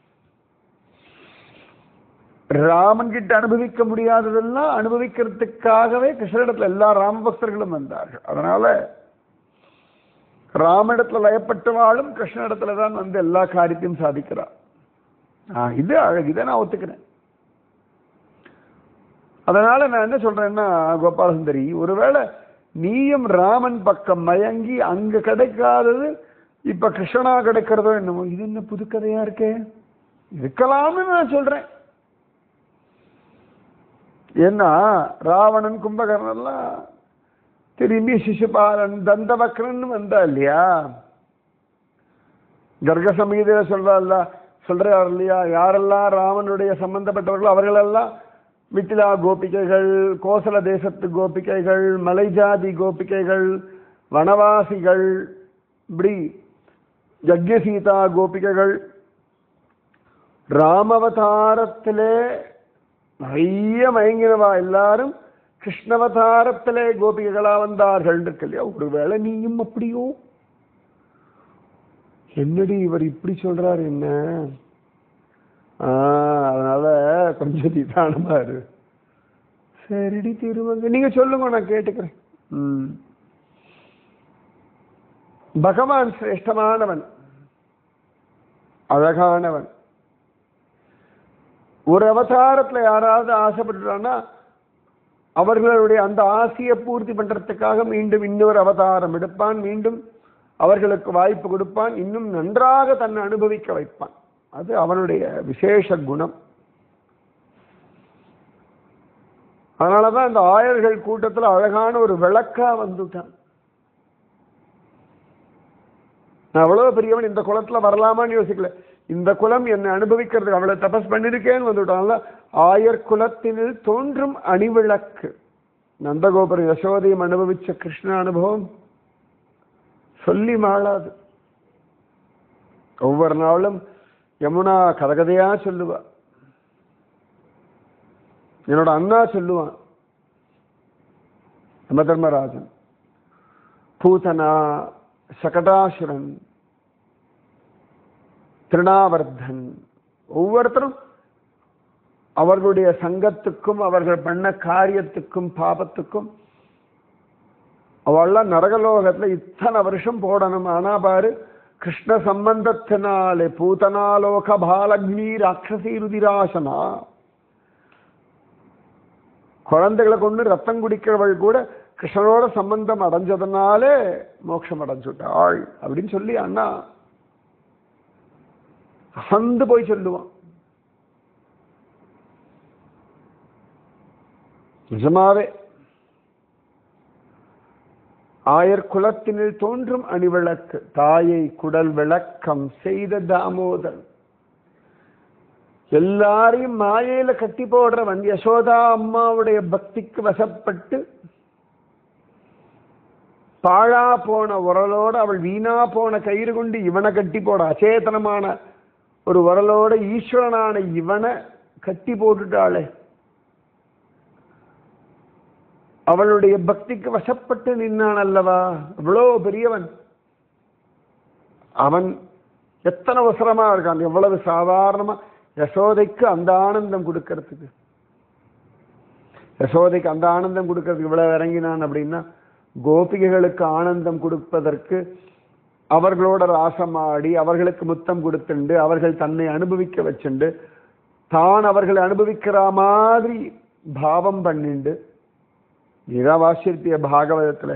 ராமன் கிட்ட அனுபவிக்க முடியாததெல்லாம் அனுபவிக்கிறதுக்காகவே கிருஷ்ணனிடத்துல எல்லா ராம பக்தர்களும் வந்தார்கள் அதனால ராமனிடத்துல லயப்பட்டு வாழும் கிருஷ்ணனிடத்துல தான் வந்து எல்லா காரியத்தையும் சாதிக்கிறா ஆ, இது அழகு இதை நான் ஒத்துக்கிறேன் அதனால நான் என்ன சொல்றேன்னா கோபாலசுந்தரி ஒருவேளை நீயும் ராமன் பக்கம் மயங்கி அங்க கிடைக்காதது இப்ப கிருஷ்ணனா கிடைக்கிறதோ என்னமோ இது என்ன புதுக்கதையா இருக்கே இருக்கலாம்னு நான் சொல்றேன் ஏன்னா ராவணன் கும்பகர்ணன் எல்லாம் திரும்பி சிசுபாலன் தந்தவக்ரன் வந்தா இல்லையா கர்க சமீதையில சொல்றாருல சொல்றாரு இல்லையா யாரெல்லாம் ராமனுடைய சம்பந்தப்பட்டவர்களோ அவர்களெல்லாம் மிथिலா கோபிகைகள் கோசல தேசத்து கோபிகைகள் மலைஜாதி கோபிகைகள் வனவாசிகள் இப்படி யஜ்யசீதா கோபிகைகள் ராமவதாரத்திலே நிறைய மயங்கினவா எல்லாரும் கிருஷ்ணவதாரத்திலே கோபிகைகளா வந்தார்கள் இருக்கு இல்லையா ஒருவேளை நீயும் அப்படியோ என்னடி இவர் இப்படி சொல்றாரு என்ன ஆ, அதனால கொஞ்சம் நிதானமா இரு சரிடி திருவங்க நீங்க சொல்லுங்க நான் கேட்டுக்கிறேன் ம். பகவான் சிரேஷ்டமானவன் அழகானவன் ஒரு அவதாரத்துல யாராவது ஆசைப்பட்டுட்டான்னா அவர்களுடைய அந்த ஆசையை பூர்த்தி பண்றதுக்காக மீண்டும் இன்னொரு அவதாரம் எடுப்பான் மீண்டும் அவர்களுக்கு வாய்ப்பு கொடுப்பான் இன்னும் நன்றாக தன்னை அனுபவிக்க வைப்பான் அது அவனுடைய விசேஷ குணம் அதனாலதான் இந்த ஆயர்கள் கூட்டத்துல அழகான ஒரு விளக்கா வந்துட்டான் நான் அவ்வளவு பெரியவன் இந்த குலத்துல வரலாமான்னு யோசிக்கல இந்த குலம் என்னை அனுபவிக்கிறதுக்கு அவ்வளவு தபஸ் பண்ணிருக்கேன்னு வந்துட்டான்ல ஆயர் குலத்தினில் தோன்றும் அணிவிளக்கு நந்தகோபுரம் யசோதையும் அனுபவிச்ச கிருஷ்ண அனுபவம் சொல்லி மாளாது ஒவ்வொரு நாளும் யமுனா கதகதையா சொல்லுவா என்னோட அண்ணா சொல்லுவான் யம தர்மராஜன் பூதனா சகடாசுரன் திருணாவர்தன் ஒவ்வொருத்தரும் அவர்களுடைய சங்கத்துக்கும் அவர்கள் பண்ண காரியத்துக்கும் பாபத்துக்கும் அவள்லாம் நரகலோகத்துல இத்தனை வருஷம் போடணும் ஆனா பாரு கிருஷ்ண சம்பந்தத்தினாலே பூதனாலோக பாலக்னி ராட்சசி ருதிராசனா குழந்தைகளை கொண்டு ரத்தம் குடிக்கிறவள் கூட கிருஷ்ணனோட சம்பந்தம் அடைஞ்சதுனாலே மோட்சம் அடைஞ்சுட்டாள் அப்படின்னு சொல்லி அண்ணா அசந்து போய் சொல்லுவான் நிஜமாவே ஆயர் குலத்தினில் தோன்றும் அணிவிளக்கு தாயை குடல் விளக்கம் செய்த தாமோதரன் எல்லாரையும் மாயையில கட்டி போடுறவன் யசோதா அம்மாவுடைய பக்திக்கு வசப்பட்டு பாழா போன உரலோட அவள் வீணா போன கயிறு கொண்டு இவனை கட்டி போட அச்சேதனமான ஒரு உரலோட ஈஸ்வரனான இவனை கட்டி போட்டுட்டாளே அவளுடைய பக்திக்கு வசப்பட்டு நின்னான் அல்லவா இவ்வளோ பெரியவன் அவன் எத்தனை அவசரமா இருக்கான் எவ்வளவு சாதாரணமா யசோதைக்கு அந்த ஆனந்தம் கொடுக்கறதுக்கு யசோதைக்கு அந்த ஆனந்தம் கொடுக்கறதுக்கு இவ்வளவு இறங்கினான் அப்படின்னா கோபிகைகளுக்கு ஆனந்தம் கொடுப்பதற்கு அவர்களோட ராசமாடி அவர்களுக்கு முத்தம் கொடுத்துண்டு அவர்கள் தன்னை அனுபவிக்க வச்சுண்டு தான் அவர்களை அனுபவிக்கிற மாதிரி பாவம் பண்ணிண்டு நிராவாசிருப்பிய பாகவதத்துல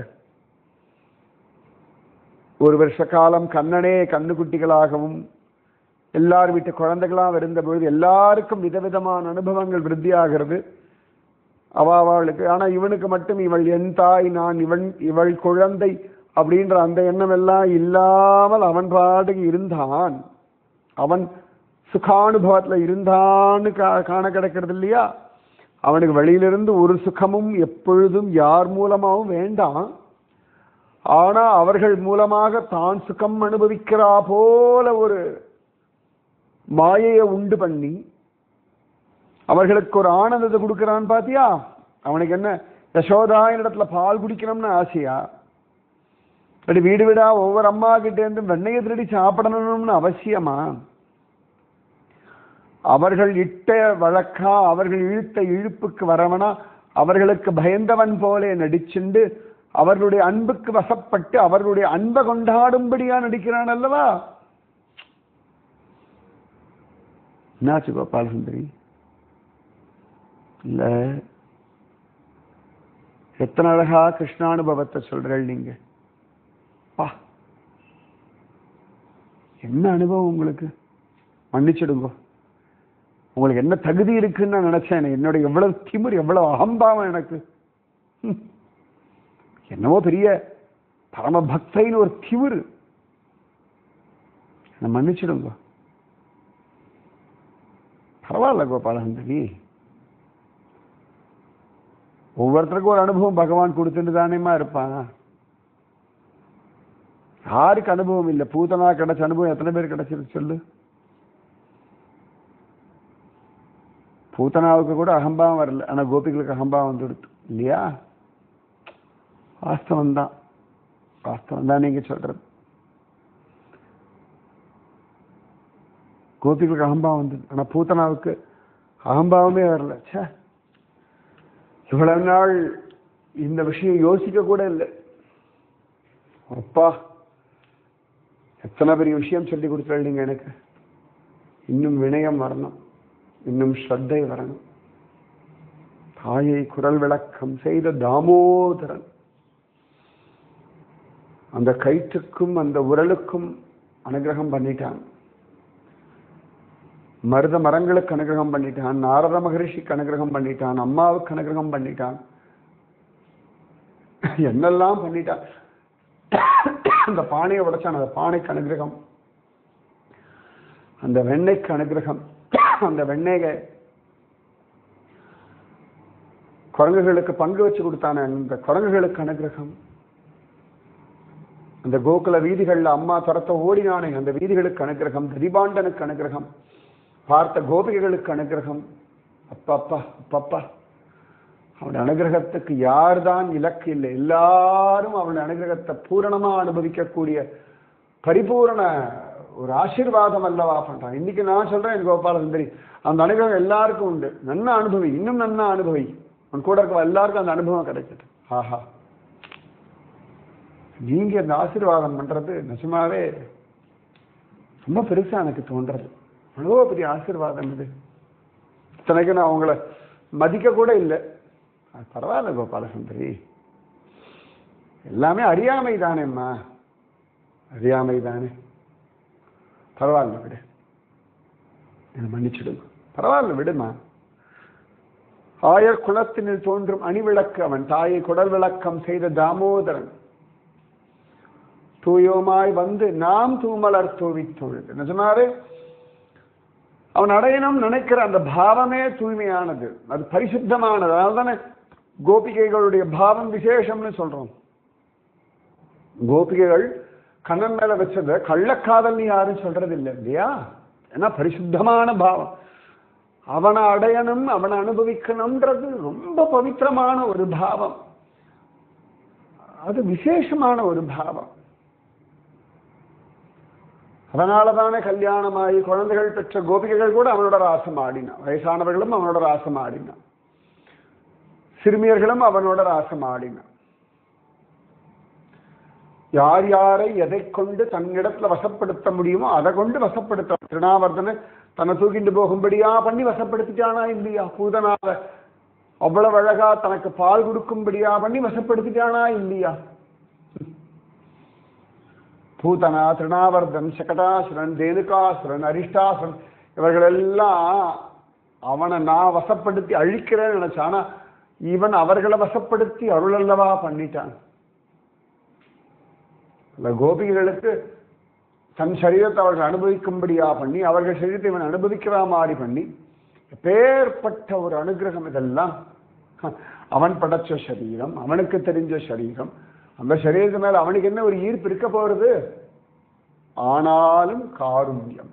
ஒரு வருஷ காலம் கண்ணனே கண்ணுக்குட்டிகளாகவும் எல்லார் வீட்டு குழந்தைகளாக இருந்த பொழுது எல்லாருக்கும் விதவிதமான அனுபவங்கள் விருத்தியாகிறது அவ அவளுக்கு ஆனா இவனுக்கு மட்டும் இவள் என் தாய் நான் இவன் இவள் குழந்தை அப்படின்ற அந்த எண்ணம் எல்லாம் இல்லாமல் அவன் பாட்டுக்கு இருந்தான் அவன் சுகானுபவத்துல இருந்தான்னு கா- காண கிடக்கிறது இல்லையா அவனுக்கு வெளியிலிருந்து ஒரு சுகமும் எப்பொழுதும் யார் மூலமாகவும் வேண்டாம் ஆனா அவர்கள் மூலமாக தான் சுகம் அனுபவிக்கிறா போல ஒரு மாயையை உண்டு பண்ணி அவர்களுக்கு ஒரு ஆனந்தத்தை கொடுக்கறான் பாத்தியா அவனுக்கு என்ன யசோதா இடத்துல பால் குடிக்கணும்னு ஆசையா அப்படி வீடு வீடா ஒவ்வொரு அம்மா கிட்ட இருந்து வெண்ணையை திருடி சாப்பிடணும்னு அவசியமா அவர்கள் இட்ட வழக்கா அவர்கள் இழுத்த இழுப்புக்கு வரவனா அவர்களுக்கு பயந்தவன் போலே நடிச்சுண்டு அவர்களுடைய அன்புக்கு வசப்பட்டு அவர்களுடைய அன்பை கொண்டாடும்படியா நடிக்கிறான் அல்லவா என்னாச்சு கோபால சுந்தரி இல்ல எத்தனை அழகா கிருஷ்ணானுபவத்தை சொல்றீள் நீங்க பா என்ன அனுபவம் உங்களுக்கு மன்னிச்சிடுங்க உங்களுக்கு என்ன தகுதி இருக்குன்னு நான் நினைச்சேன் என்னுடைய எவ்வளவு திமிர் எவ்வளவு அகம்பாவம் எனக்கு ஹம். என்னவோ பெரிய பரம பக்தைன்னு ஒரு திமிரு என்னை மன்னிச்சிடுங்க பரவாயில்ல கோபாலசுந்தரி ஒவ்வொருத்தருக்கும் ஒரு அனுபவம் பகவான் கொடுத்துட்டு தானேமா இருப்பான் யாருக்கு அனுபவம் இல்லை பூதனா கிடைச்ச அனுபவம் எத்தனை பேர் கிடைச்சிருக்கு சொல்லு பூத்தனாவுக்கு கூட அகம்பாவம் வரல ஆனா கோபிகளுக்கு அகம்பாவம் வந்துடுது இல்லையா வாஸ்தவம் தான் வாஸ்தவம் தான் நீங்க சொல்றது கோபிகளுக்கு அகம்பாவம் வந்தது ஆனா பூத்தனாவுக்கு அகம்பாவமே வரல ச்சே இவ்வளவு நாள் இந்த விஷயம் யோசிக்க கூட இல்லை அப்பா எத்தனை பெரிய விஷயம் சொல்லி கொடுத்துருந்தீங்க எனக்கு இன்னும் வினயம் வரணும் இன்னும் ஸ்ரத்தை வரணும் தாயை குரல் விளக்கம் செய்த தாமோதரன் அந்த கயிற்றுக்கும் அந்த உரலுக்கும் அனுகிரகம் பண்ணிட்டான் மருத மரங்களுக்கு அனுகிரகம் பண்ணிட்டான் நாரத மகரிஷிக்கு அனுகிரகம் பண்ணிட்டான் அம்மாவுக்கு அனுகிரகம் பண்ணிட்டான் என்னெல்லாம் பண்ணிட்டான் அந்த பானையை உடைச்சான் அந்த பானைக்கு அனுகிரகம் அந்த வெண்ணெய்க்கு அனுகிரகம் அந்த வெண்ணெயை குரங்குகளுக்கு பங்கு வச்சு கொடுத்தானே அந்த குரங்குகளுக்கு அனுகிரகம் அந்த கோகுல வீதிகள்ல அம்மா துரத்த ஓடினானே அந்த வீதிகளுக்கு அனுகிரகம் திரிபாண்டனுக்கு அனுகிரகம் பார்த்த கோபிகைகளுக்கு அனுகிரகம் அப்பப்பா அப்பப்பா அவனுடைய அனுகிரகத்துக்கு யார்தான் இலக்கு இல்லை எல்லாரும் அவனுடைய அனுகிரகத்தை பூரணமா அனுபவிக்கக்கூடிய பரிபூரண ஒரு ஆசீர்வாதம் அல்லவா பண்றான் இன்னைக்கு நான் சொல்றேன் என் கோபால சுந்தரி அந்த அனுகிரகம் எல்லாருக்கும் உண்டு நன்னா அனுபவி இன்னும் நன்னா அனுபவி உன் கூட இருக்க எல்லாருக்கும் அந்த அனுபவம் கிடைக்கட்டும் ஆஹா நீங்க இந்த ஆசீர்வாதம் பண்றது நிஜமாவே ரொம்ப பெருசா எனக்கு தோன்றது அவ்வளோ பெரிய ஆசீர்வாதம் இது இத்தனைக்கு நான் உங்களை மதிக்க கூட இல்லை அது பரவாயில்ல கோபாலசுந்தரி எல்லாமே அறியாமை தானேம்மா அறியாமை தானே பரவாயில்ல விடு என்னை மன்னிச்சிடுங்க பரவாயில்ல விடுமா ஆயர் குலத்தினில் தோன்றும் அணிவிளக்கு அவன் தாயை குடல் விளக்கம் செய்த தாமோதரன் தூயோமாய் வந்து நாம் தூமலர் தூவி தொழுது நிஜமாவே அவன் அடையணும் நினைக்கிற அந்த பாவமே தூய்மையானது அது பரிசுத்தமானது அதனால தானே கோபிகைகளுடைய பாவம் விசேஷம்னு சொல்றோம் கோபிகைகள் கண்ணன் மேல வச்சத கள்ளக்காதல் யாரும் சொல்றது இல்லை இல்லையா ஏன்னா பரிசுத்தமான பாவம் அவனை அடையணும் அவனை அனுபவிக்கணும்ன்றது ரொம்ப பவித்திரமான ஒரு பாவம் அது விசேஷமான ஒரு பாவம் அதனால தானே கல்யாணமாகி குழந்தைகள் பெற்ற கோபிகைகள் கூட அவனோட ராசம் ஆடினான் வயசானவர்களும் அவனோட ராசம் ஆடினான் சிறுமியர்களும் அவனோட ராசம் ஆடினான் யார் யாரை எதை கொண்டு தன்னிடத்துல வசப்படுத்த முடியுமோ அதை கொண்டு வசப்படுத்த திருநாவர்தனை தன்னை தூக்கிட்டு போகும்படியா பண்ணி வசப்படுத்திட்டானா இல்லையா பூதனாவ அவ்வளவு அழகா தனக்கு பால் கொடுக்கும்படியா பண்ணி வசப்படுத்திட்டானா இல்லையா பூதனா திருணாவர்தன் சகடாசுரன் தேனுகாசுரன் அரிஷ்டாசுரன் இவர்கள் எல்லாம் அவனை நான் வசப்படுத்தி அழிக்கிறேன்னு நினைச்சான் ஆனா இவன் அவர்களை வசப்படுத்தி அருள் அல்லவா பண்ணிட்டான் அந்த கோபிகளுக்கு தன் சரீரத்தை அவர்கள் அனுபவிக்கும்படியா பண்ணி அவர்கள் சரீரத்தை இவன் அனுபவிக்கிற மாதிரி பண்ணி பேர்பட்ட ஒரு அனுகிரகம் இதெல்லாம் அவன் படைச்ச சரீரம் அவனுக்கு தெரிஞ்ச சரீரம் அந்த சரீரத்து மேல அவனுக்கு என்ன ஒரு ஈர்ப்பு இருக்க போறது ஆனாலும் காருண்யம்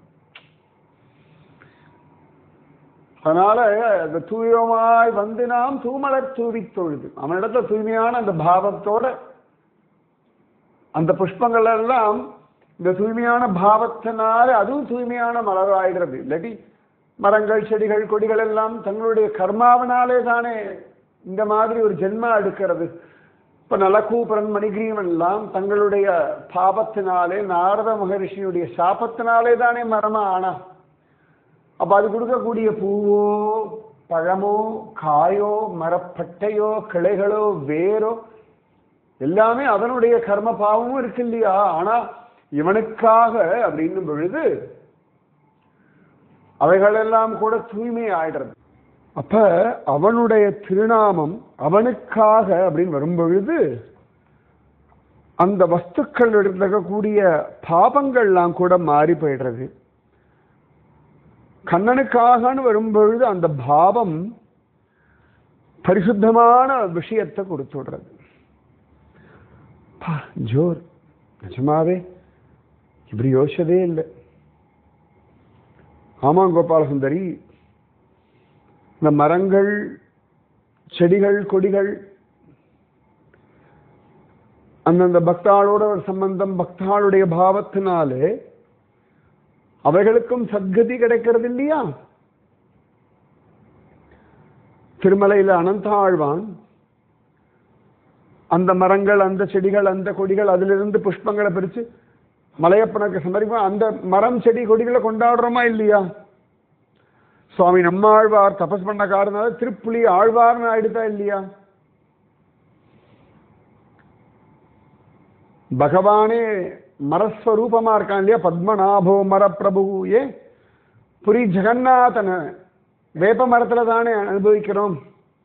அதனால அந்த தூயமாய் வந்து நாம் தூமலர் தூவி தொழுது அவனிடத்துல தூய்மையான அந்த பாவத்தோட அந்த புஷ்பங்கள் எல்லாம் இந்த தூய்மையான பாவத்தினால அதுவும் தூய்மையான மலராயிடுறது இல்லாட்டி மரங்கள் செடிகள் கொடிகள் எல்லாம் தங்களுடைய கர்மாவினாலே தானே இந்த மாதிரி ஒரு ஜென்மா எடுக்கிறது இப்ப நலக்கூபரன் மணிகிரீவன் எல்லாம் தங்களுடைய பாபத்தினாலே நாரத மகரிஷியுடைய சாபத்தினாலே தானே மரமா ஆனா அப்ப அது கொடுக்கக்கூடிய பூவோ பழமோ காயோ மரப்பட்டையோ கிளைகளோ வேரோ எல்லாமே அதனுடைய கர்ம பாவமும் இருக்கு இல்லையா ஆனா இவனுக்காக அப்படின்னும் பொழுது அவைகளெல்லாம் கூட தூய்மை ஆயிடுறது அப்ப அவனுடைய திருநாமம் அவனுக்காக அப்படின்னு வரும்பொழுது அந்த வஸ்துக்கள் இருக்கக்கூடிய பாபங்கள்லாம் கூட மாறி போயிடுறது கண்ணனுக்காகன்னு வரும்பொழுது அந்த பாவம் பரிசுத்தமான விஷயத்தை கொடுத்து விடுறது பா, ஜோர் நிஜமாவே இப்படி யோசிச்சதே இல்லை ஆமாம் கோபால சுந்தரி இந்த மரங்கள் செடிகள் கொடிகள் அந்தந்த பக்தாளோட ஒரு சம்பந்தம் பக்தாளுடைய பாவத்தினாலே அவைகளுக்கும் சத்கதி கிடைக்கிறது இல்லையா திருமலையில அனந்தாழ்வான் அந்த மரங்கள் அந்த செடிகள் அந்த கொடிகள் அதிலிருந்து புஷ்பங்களை பிரிச்சு மலையப்பனுக்கு சமர்ப்பம் அந்த மரம் செடி கொடிகளை கொண்டாடுறோமா இல்லையா சுவாமி நம்மாழ்வார் தபஸ் பண்ண காரணம் திருப்புலி ஆழ்வார்னு ஆயிடுதா இல்லையா பகவானே மரஸ்வரூபமா இருக்கான் இல்லையா பத்மநாபோ மரப்பிரபு ஏ புரி ஜெகநாதன வேப்ப மரத்துல தானே அனுபவிக்கிறோம்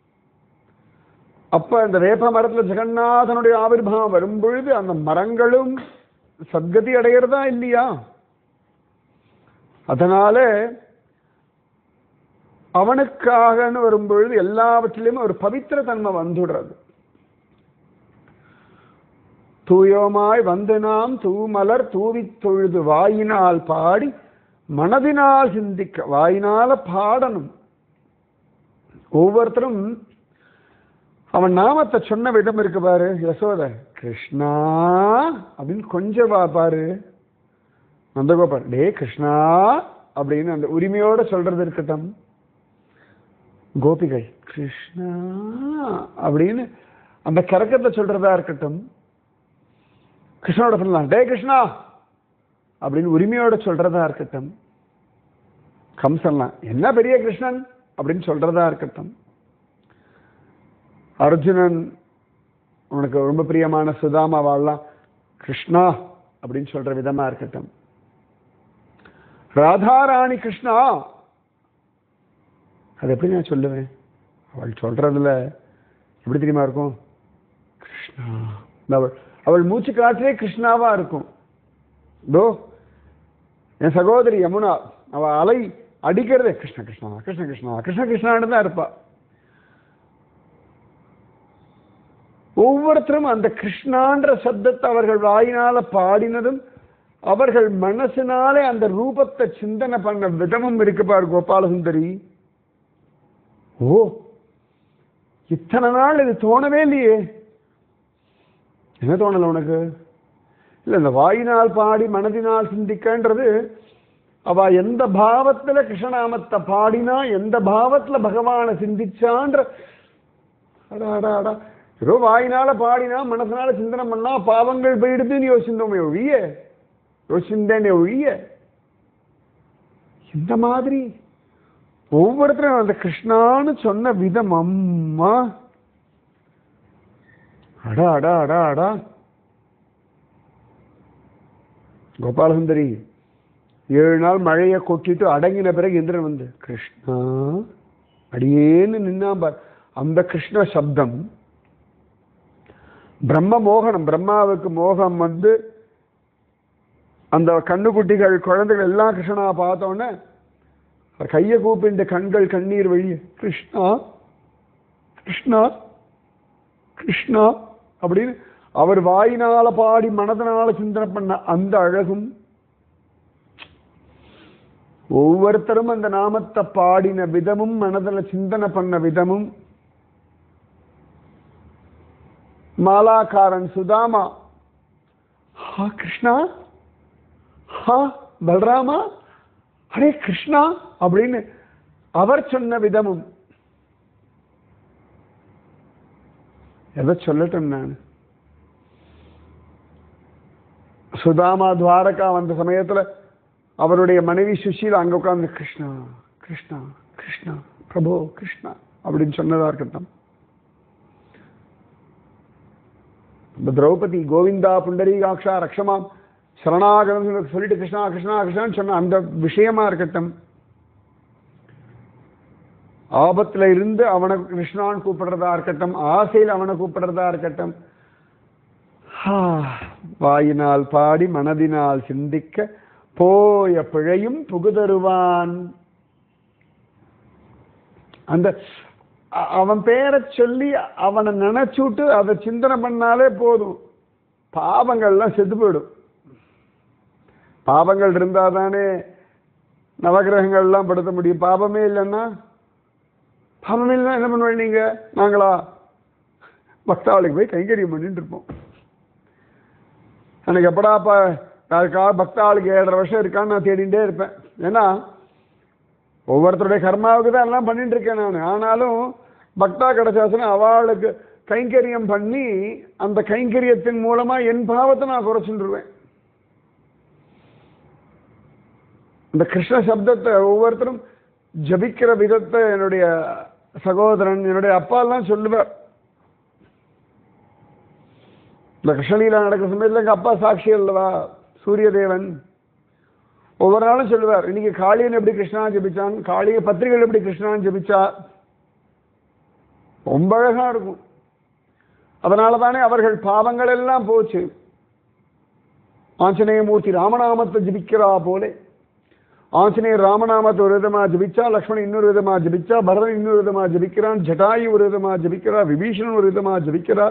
அப்ப இந்த வேப்ப மரத்துல ஜெகநாதனுடைய ஆவிர்வாவம் வரும் பொழுது அந்த மரங்களும் சத்கதி அடைகிறதா இல்லையா அதனால அவனுக்காகன்னு வரும்பொழுது எல்லாவற்றிலுமே ஒரு பவித்திர தன்மை வந்துடுறது தூயோமாய் வந்து நாம் தூமலர் தூவித் தொழுது வாயினால் பாடி மனதினால் சிந்திக்க வாயினால பாடணும் ஒவ்வொருத்தரும் அவன் நாமத்தை சொன்ன விதம் இருக்கு பாரு யசோத கிருஷ்ணா அப்படின்னு கொஞ்சம் வா பாரு நந்தகோபால் டே கிருஷ்ணா அப்படின்னு அந்த உரிமையோட சொல்றது இருக்கட்டும் கோபிகள் கிருஷ்ணா அப்படின்னு அந்த கரக்கத்தை சொல்றதா இருக்கட்டும் கிருஷ்ணனோட சொல்லலாம் டே கிருஷ்ணா அப்படின்னு உரிமையோட சொல்றதா இருக்கட்டும் கம்சன்லாம் என்ன பெரிய கிருஷ்ணன் அப்படின்னு சொல்றதா இருக்கட்டும் அர்ஜுனன் உனக்கு ரொம்ப பிரியமான சுதாமா வாழலாம் கிருஷ்ணா அப்படின்னு சொல்ற விதமா இருக்கட்டும் ராதாராணி கிருஷ்ணா அது எப்படி நான் சொல்லுவேன் அவள் சொல்றதுல எப்படி தெரியுமா இருக்கும் கிருஷ்ணா அவள் அவள் மூச்சு காற்றே கிருஷ்ணாவா இருக்கும் தோ என் சகோதரி யமுனா அவ அலை அடிக்கிறதே கிருஷ்ண கிருஷ்ணா கிருஷ்ண கிருஷ்ணா கிருஷ்ண கிருஷ்ணான்னு தான் இருப்பா ஒவ்வொருத்தரும் அந்த கிருஷ்ணான்ற சப்தத்தை அவர்கள் வாயினால பாடினதும் அவர்கள் மனசினாலே அந்த ரூபத்தை சிந்தனை பண்ண விதமும் இருக்கு பாரு கோபாலசுந்தரி ஓ இத்தனை நாள் இது தோணவே இல்லையே என்ன தோணல உனக்கு இல்ல இந்த வாயினால் பாடி மனதினால் சிந்திக்கன்றது அவ எந்த பாவத்துல கிருஷ்ணநாமத்தை பாடினா எந்த பாவத்துல பகவானை சிந்திச்சான்ற அடா அடா அடா ஏதோ வாயினால பாடினா மனசனால சிந்தனை பண்ணா பாவங்கள் போயிடுதுன்னு யோசிந்தோமே ஒழிய யோசிந்தேனே ஒழிய இந்த மாதிரி ஒவ்வொருத்தரும் அந்த கிருஷ்ணான்னு சொன்ன விதம் அம்மா அடா அடா அடா அடா கோபாலசுந்தரி ஏழு நாள் மழையை கொட்டிட்டு அடங்கின பிறகு இந்திரன் வந்து கிருஷ்ணா அடியேன்னு நின்னான் பார் அந்த கிருஷ்ண சப்தம் பிரம்ம மோகனம் பிரம்மாவுக்கு மோகம் வந்து அந்த கண்ணுக்குட்டிகள் குழந்தைகள் எல்லாம் கிருஷ்ணா பார்த்தோன்னே அவர் கையை கூப்பிட்டு கண்கள் கண்ணீர் வழிய கிருஷ்ணா கிருஷ்ணா கிருஷ்ணா அப்படின்னு அவர் வாயினால பாடி மனதனால சிந்தனை பண்ண அந்த அழகும் ஒவ்வொருத்தரும் அந்த நாமத்தை பாடின விதமும் மனதில் சிந்தனை பண்ண விதமும் மாலாக்காரன் சுதாமா ஹா கிருஷ்ணா ஹா பல்ராமா அரே கிருஷ்ணா அப்படின்னு அவர் சொன்ன விதமும் எதை சொல்லட்டும் நான் சுதாமா துவாரகா வந்த சமயத்துல அவருடைய மனைவி சுஷீலா அங்க உட்கார்ந்து கிருஷ்ணா கிருஷ்ணா கிருஷ்ணா பிரபு கிருஷ்ணா அப்படின்னு சொன்னதா இருக்கட்டும் இந்த திரௌபதி கோவிந்தா புண்டரீகாட்சா ரக்ஷமாம் சரணாகரம் சொல்லிட்டு கிருஷ்ணா கிருஷ்ணா கிருஷ்ணான்னு சொன்ன அந்த விஷயமா இருக்கட்டும் ஆபத்துல இருந்து அவனை கிருஷ்ணான்னு கூப்பிடுறதா இருக்கட்டும் ஆசையில் அவனை கூப்பிடுறதா இருக்கட்டும் ஹா, வாயினால் பாடி மனதினால் சிந்திக்க போய பிழையும் புகுதருவான் அந்த அ- அவன் பேரை சொல்லி அவனை நினைச்சுட்டு அதை சிந்தனை பண்ணாலே போதும் பாவங்கள்லாம் செத்து போயிடும் பாவங்கள் இருந்தால் தானே நவகிரகங்கள்லாம் படுத்த முடியும் பாவமே இல்லைன்னா பாவமே இல்லைன்னா என்ன பண்ணுவீங்க நீங்க நாங்களா பக்தாளுக்கு போய் கைங்கரியம் பண்ணிட்டு இருப்போம் எனக்கு எப்படாப்பா யாருக்கா பக்தாளுக்கு ஏழரை வருஷம் இருக்கான்னு நான் தேடிட்டே இருப்பேன் ஏன்னா ஒவ்வொருத்தருடைய கர்மாவுக்கு தான் எல்லாம் பண்ணிட்டு இருக்கேன் நான் ஆனாலும் பக்தா கிடைச்சாச்சுன்னா அவளுக்கு கைங்கரியம் பண்ணி அந்த கைங்கரியத்தின் மூலமா என் பாவத்தை நான் குறைச்சுருவேன் இந்த கிருஷ்ண சப்தத்தை ஒவ்வொருத்தரும் ஜபிக்கிற விதத்தை என்னுடைய சகோதரன் என்னுடைய அப்பா எல்லாம் சொல்லுவார் இந்த கிருஷ்ணலீலா நடக்கிற சமயத்தில் எங்க அப்பா சாட்சி அல்லவா சூரிய தேவன் ஒவ்வொரு நாளும் சொல்லுவார் இன்னைக்கு காளியன் எப்படி கிருஷ்ணா ஜபிச்சான் காளிய பத்திரிகைகள் எப்படி கிருஷ்ணான்னு ஜபிச்சா ரொம்ப அழகா இருக்கும் அதனால தானே அவர்கள் பாவங்கள் எல்லாம் போச்சு ஆஞ்சநேயமூர்த்தி ராமநாமத்தை ஜபிக்கிறா போலே ஆஞ்சநேயர் ராமநாமத்தை ஒரு விதமா ஜபிச்சா லக்ஷ்மணன் இன்னொரு விதமா ஜபிச்சா பரதன் இன்னொரு விதமா ஜபிக்கிறான் ஜட்டாயு ஒரு விதமா ஜபிக்கிறா விபீஷணன் ஒரு விதமா ஜபிக்கிறார்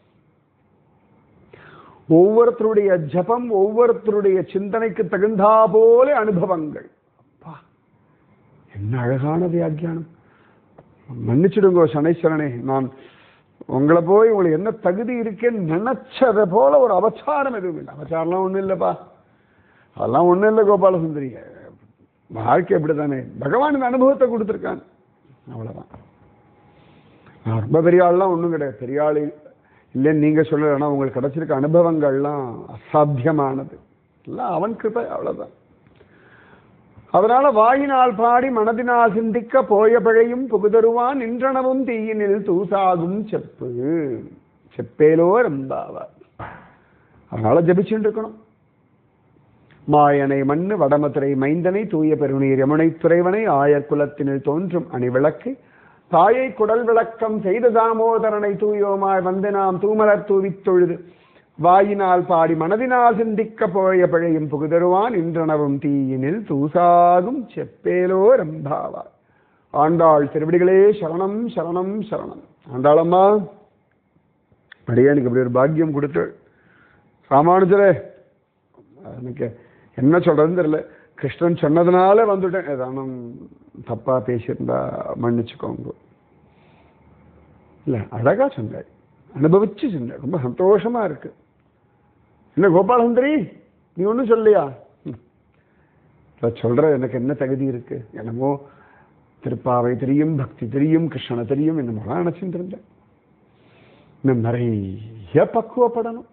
ஒவ்வொருத்தருடைய ஜபம் ஒவ்வொருத்தருடைய சிந்தனைக்கு தகுந்தா போல அனுபவங்கள் அப்பா என்ன அழகான வியாக்கியானம் மன்னிச்சிடுங்கோ சனைச்சரனே நான் உங்களை போய் உங்களுக்கு என்ன தகுதி இருக்கேன்னு நினைச்சதை போல ஒரு அபச்சாரம் எதுவும் இல்லை அபச்சாரம்லாம் ஒன்றும் இல்லைப்பா அதெல்லாம் ஒன்றும் இல்லை கோபாலசுந்தரி வாழ்க்கை அப்படித்தானே பகவான் இந்த அனுபவத்தை கொடுத்துருக்கான் அவ்வளோதான் நான் ரொம்ப பெரிய ஆள்லாம் ஒன்றும் கிடையாது பெரிய ஆள் இல்லைன்னு நீங்கள் சொல்லலைன்னா உங்களுக்கு கிடைச்சிருக்க அனுபவங்கள்லாம் அசாத்தியமானது எல்லாம் அவன் கிருபை அவ்வளோதான் அதனால வாயினால் பாடி மனதினால் சிந்திக்க போய பிழையும் புகுதருவான் நின்றனவும் தீயினில் தூசாகும் செப்பு செப்பேலோ ரம்பாவார் அதனால ஜபிச்சுட்டு இருக்கணும் மாயனை மண்ணு வடமதுரை மைந்தனை தூய பெருநீர் யமுனை துறைவனை ஆயர் குலத்தினில் தோன்றும் அணிவிளக்கு தாயை குடல் விளக்கம் செய்த தாமோதரனை தூயோமாய் வந்து நாம் தூமலர் தூவித் தொழுது வாயினால் பாடி மனதினால் சிந்திக்க போய பிழையும் புகுதருவான் இன்றனவும் தீயினில் தூசாகும் செப்பேலோ ரம்பாவா ஆண்டாள் திருவடிகளே சரணம் சரணம் சரணம் ஆண்டாளம்மா அடியே எனக்கு அப்படி ஒரு பாக்கியம் கொடுத்து ராமானுஜரே எனக்கு என்ன சொல்றதுன்னு தெரியல கிருஷ்ணன் சொன்னதுனால வந்துட்டேன் ஏதானும் தப்பா பேசியிருந்தா மன்னிச்சுக்கோங்க இல்ல அழகா சொன்னாய் அனுபவிச்சு சொன்ன ரொம்ப சந்தோஷமா இருக்கு என்ன கோபாலசுந்தரி நீ ஒன்றும் சொல்லியா சொல்ற எனக்கு என்ன தகுதி இருக்கு என்னமோ திருப்பாவை தெரியும் பக்தி தெரியும் கிருஷ்ணனை தெரியும் என்னமோலாம் நினைச்சுட்டு இருந்தேன் இன்னும் நிறைய பக்குவப்படணும்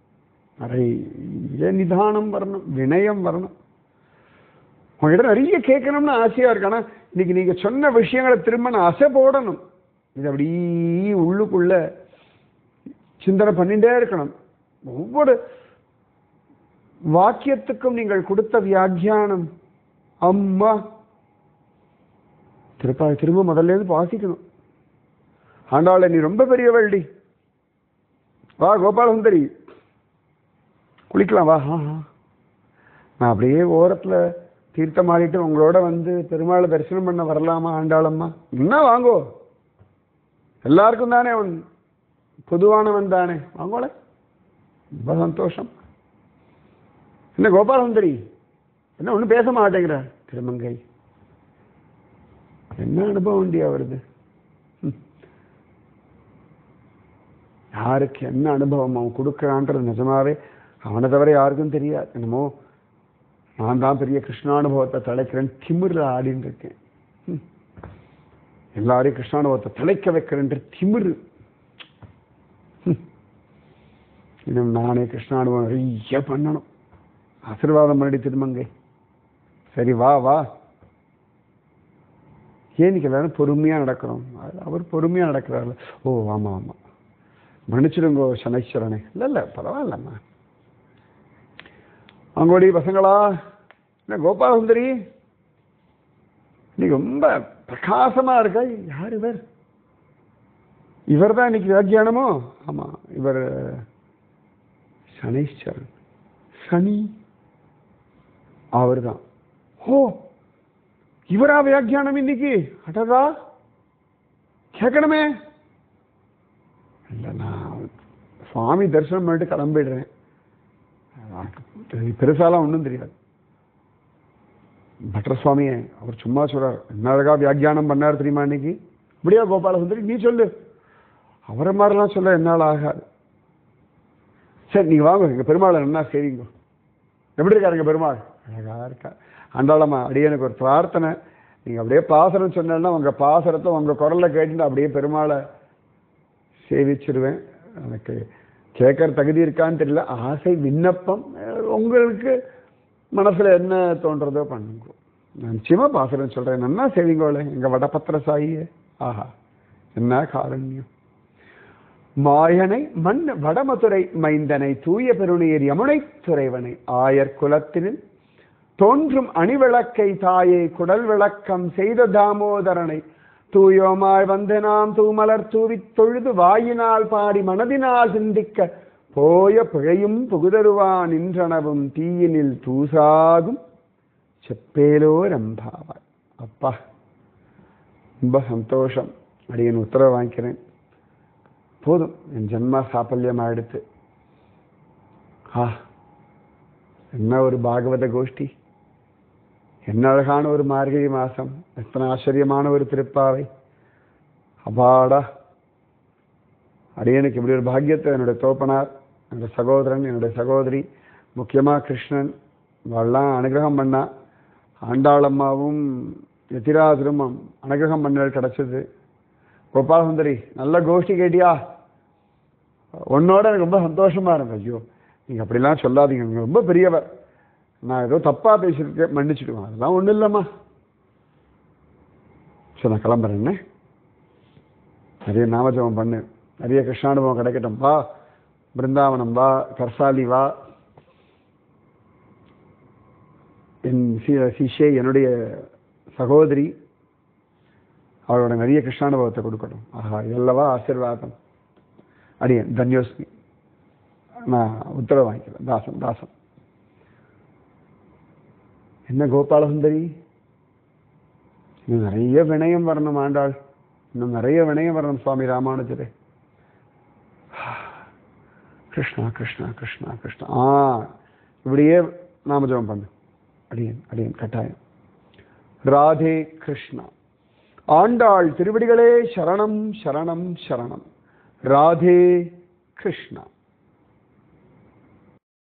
நிறைய நிதானம் வரணும் வினயம் வரணும் உங்ககிட்ட நிறைய கேட்கணும்னு ஆசையா இருக்கு ஆனா இன்னைக்கு நீங்க சொன்ன விஷயங்களை திரும்ப நான் அசை போடணும் இது அப்படி உள்ளுக்குள்ள சிந்தனை பண்ணிட்டே இருக்கணும் ஒவ்வொரு வாக்கியத்துக்கும் நீங்கள் கொடுத்த வியாக்கியானம் அம்மா திருப்பா திரும்ப முதல்ல இருந்து வாசிக்கணும் ஆண்டாள நீ ரொம்ப பெரியவள்டி வா கோபாலசுந்தரி குளிக்கலாம் வா ஆ ஆ. நான் அப்படியே ஓரத்துல தீர்த்தம் ஆடிட்டு உங்களோட வந்து பெருமாளை தரிசனம் பண்ண வரலாமா ஆண்டாளம்மா என்ன வாங்கோ எல்லாருக்கும் தானே அவன் பொதுவானவன் தானே வாங்கோல ரொம்ப சந்தோஷம் என்ன கோபாலசுந்தரி என்ன ஒன்றும் பேச மாட்டேங்கிற திருமங்கை என்ன அனுபவம் உண்டியா வருது ம். யாருக்கு என்ன அனுபவம் அவன் கொடுக்குறான்றது நிஜமாவே அவனை தவிர யாருக்கும் தெரியாது என்னமோ நான் தான் பெரிய கிருஷ்ணானுபவத்தை தலைக்கிறேன் திமிரில் ஆடின்னு இருக்கேன் ம். எல்லாரையும் கிருஷ்ணானுபவத்தை தலைக்க வைக்கிறேன்ற திமிரு ம். இன்னும் நானே கிருஷ்ணானுபவம் நிறைய பண்ணணும் ஆசீர்வாதம் பண்ணி திருமங்கை சரி வா வா ஏன் இன்னைக்கு எல்லாரும் பொறுமையா நடக்கிறோம் அது அவர் பொறுமையா நடக்கிறார்ல ஓ ஆமா ஆமா மன்னிச்சிடுங்கோ சனீஸ்வரனே இல்ல இல்ல பரவாயில்லம்மா அங்கோடி பசங்களா என்ன கோபாலசுந்தரி இன்னைக்கு ரொம்ப பிரகாசமா இருக்கா யார் இவர் இவர் தான் இன்னைக்கு வியாக்கியானமோ ஆமா இவர் சனீஸ்வரன் சனி அவர் தான் ஓ இவரா வியாக்கியானம் இன்னைக்கு அடதா கேட்கணுமே இல்லை நான் சுவாமி தரிசனம் பண்ணிட்டு கிளம்பிடுறேன் எனக்கு பெருசாலாம் ஒன்றும் தெரியாது பட்டர் சுவாமியே அவர் சும்மா சொல்றார் என்ன அழகா வியாக்கியானம் பண்ணார் தெரியுமா இன்னைக்கு இப்படியா கோபாலசுந்தரி நீ சொல்லு அவரை மாதிரிலாம் சொல்ல என்னால் ஆகாது சரி நீங்க வாங்க எங்க பெருமாளை என்ன செய்வீங்க எப்படி இருக்காருங்க பெருமாள் அழகா இருக்கா அண்டாளம்மா அப்படியே எனக்கு ஒரு பிரார்த்தனை நீங்க அப்படியே பாசனம் சொன்னேன்னா உங்க பாசனத்தை உங்க குரல்ல கேட்டுட்டு அப்படியே பெருமாளை சேவிச்சிருவேன் எனக்கு கேட்கற தகுதி இருக்கான்னு தெரியல ஆசை விண்ணப்பம் அஹ் உங்களுக்கு மனசுல என்ன தோன்றதோ பண்ணுங்க நான் நிச்சயமா பாசுரம் சொல்றேன் நல்லா செய்வீங்களே எங்க வடபத்திர சாயியே ஆஹா என்ன காரண்யம் மாயனை மண் வடமதுரை மைந்தனை தூய பெருநீர் யமுனை துறைவனை ஆயர் குலத்தினில் தோன்றும் அணிவிளக்கை தாயை குடல் விளக்கம் செய்த தாமோதரனை தூயோமாய் வந்து நாம் தூமலர் தூவித் தொழுது வாயினால் பாடி மனதினால் சிந்திக்க போய பிழையும் புகுதருவான் நின்றனவும் தீயினில் தூசாகும் செப்பேலோ ரம்பாவாய் அப்பா ரொம்ப சந்தோஷம் அடியன் உத்தரவு வாங்கிக்கிறேன் போதும் என் ஜென்மா சாப்பல்யம் ஆயிடுத்து ஆ என்ன ஒரு பாகவத கோஷ்டி என்ன அழகான ஒரு மார்கழி மாசம் எத்தனை ஆச்சரியமான ஒரு திருப்பாவை அபாடா அடியனுக்கு இப்படி ஒரு பாக்கியத்தை என்னுடைய தோப்பனார் என்னுடைய சகோதரன் என்னுடைய சகோதரி முக்கியமா கிருஷ்ணன் இவெல்லாம் அனுகிரகம் பண்ணா ஆண்டாளம்மாவும் எதிராசரும் அனுகிரகம் பண்ணல் கிடைச்சது கோபாலசுந்தரி நல்ல கோஷ்டி கேட்டியா உன்னோட எனக்கு ரொம்ப சந்தோஷமா இருந்தது ஐயோ நீங்க அப்படிலாம் சொல்லாதீங்க நீங்க ரொம்ப பெரியவர் நான் ஏதோ தப்பா பேசியிருக்கேன் மன்னிச்சிடுவேன் அதெல்லாம் ஒண்ணும் இல்லைம்மா சரி நான் கிளம்புறேன் என்ன? நிறைய நாமஜபம் பண்ணு நிறைய கிருஷ்ணானுபவம் கிடைக்கட்டும் வா பிருந்தாவனம் வா கர்சாலி வா என் சி- சிஷ்யை என்னுடைய சகோதரி அவளோட நிறைய கிருஷ்ணானுபவத்தை கொடுக்கட்டும் ஆஹா இதல்லவா ஆசீர்வாதம் அடியன் தன்யோஸ்மி நான் உத்தரவு வாங்கிக்கிறேன் தாசன் தாசன் என்ன கோபாலசுந்தரி இன்னும் நிறைய வினயம் வரணும் ஆண்டாள் இன்னும் நிறைய வினயம் வரணும் சுவாமி ராமானுஜரே கிருஷ்ணா கிருஷ்ணா கிருஷ்ணா கிருஷ்ணா ஆ இப்படியே நாமஜபம் பண்ணு அடியன் அடியன் கட்டாயம் ராதே கிருஷ்ணா ஆண்டாள் திருவடிகளே சரணம் சரணம் சரணம் ராதே கிருஷ்ணா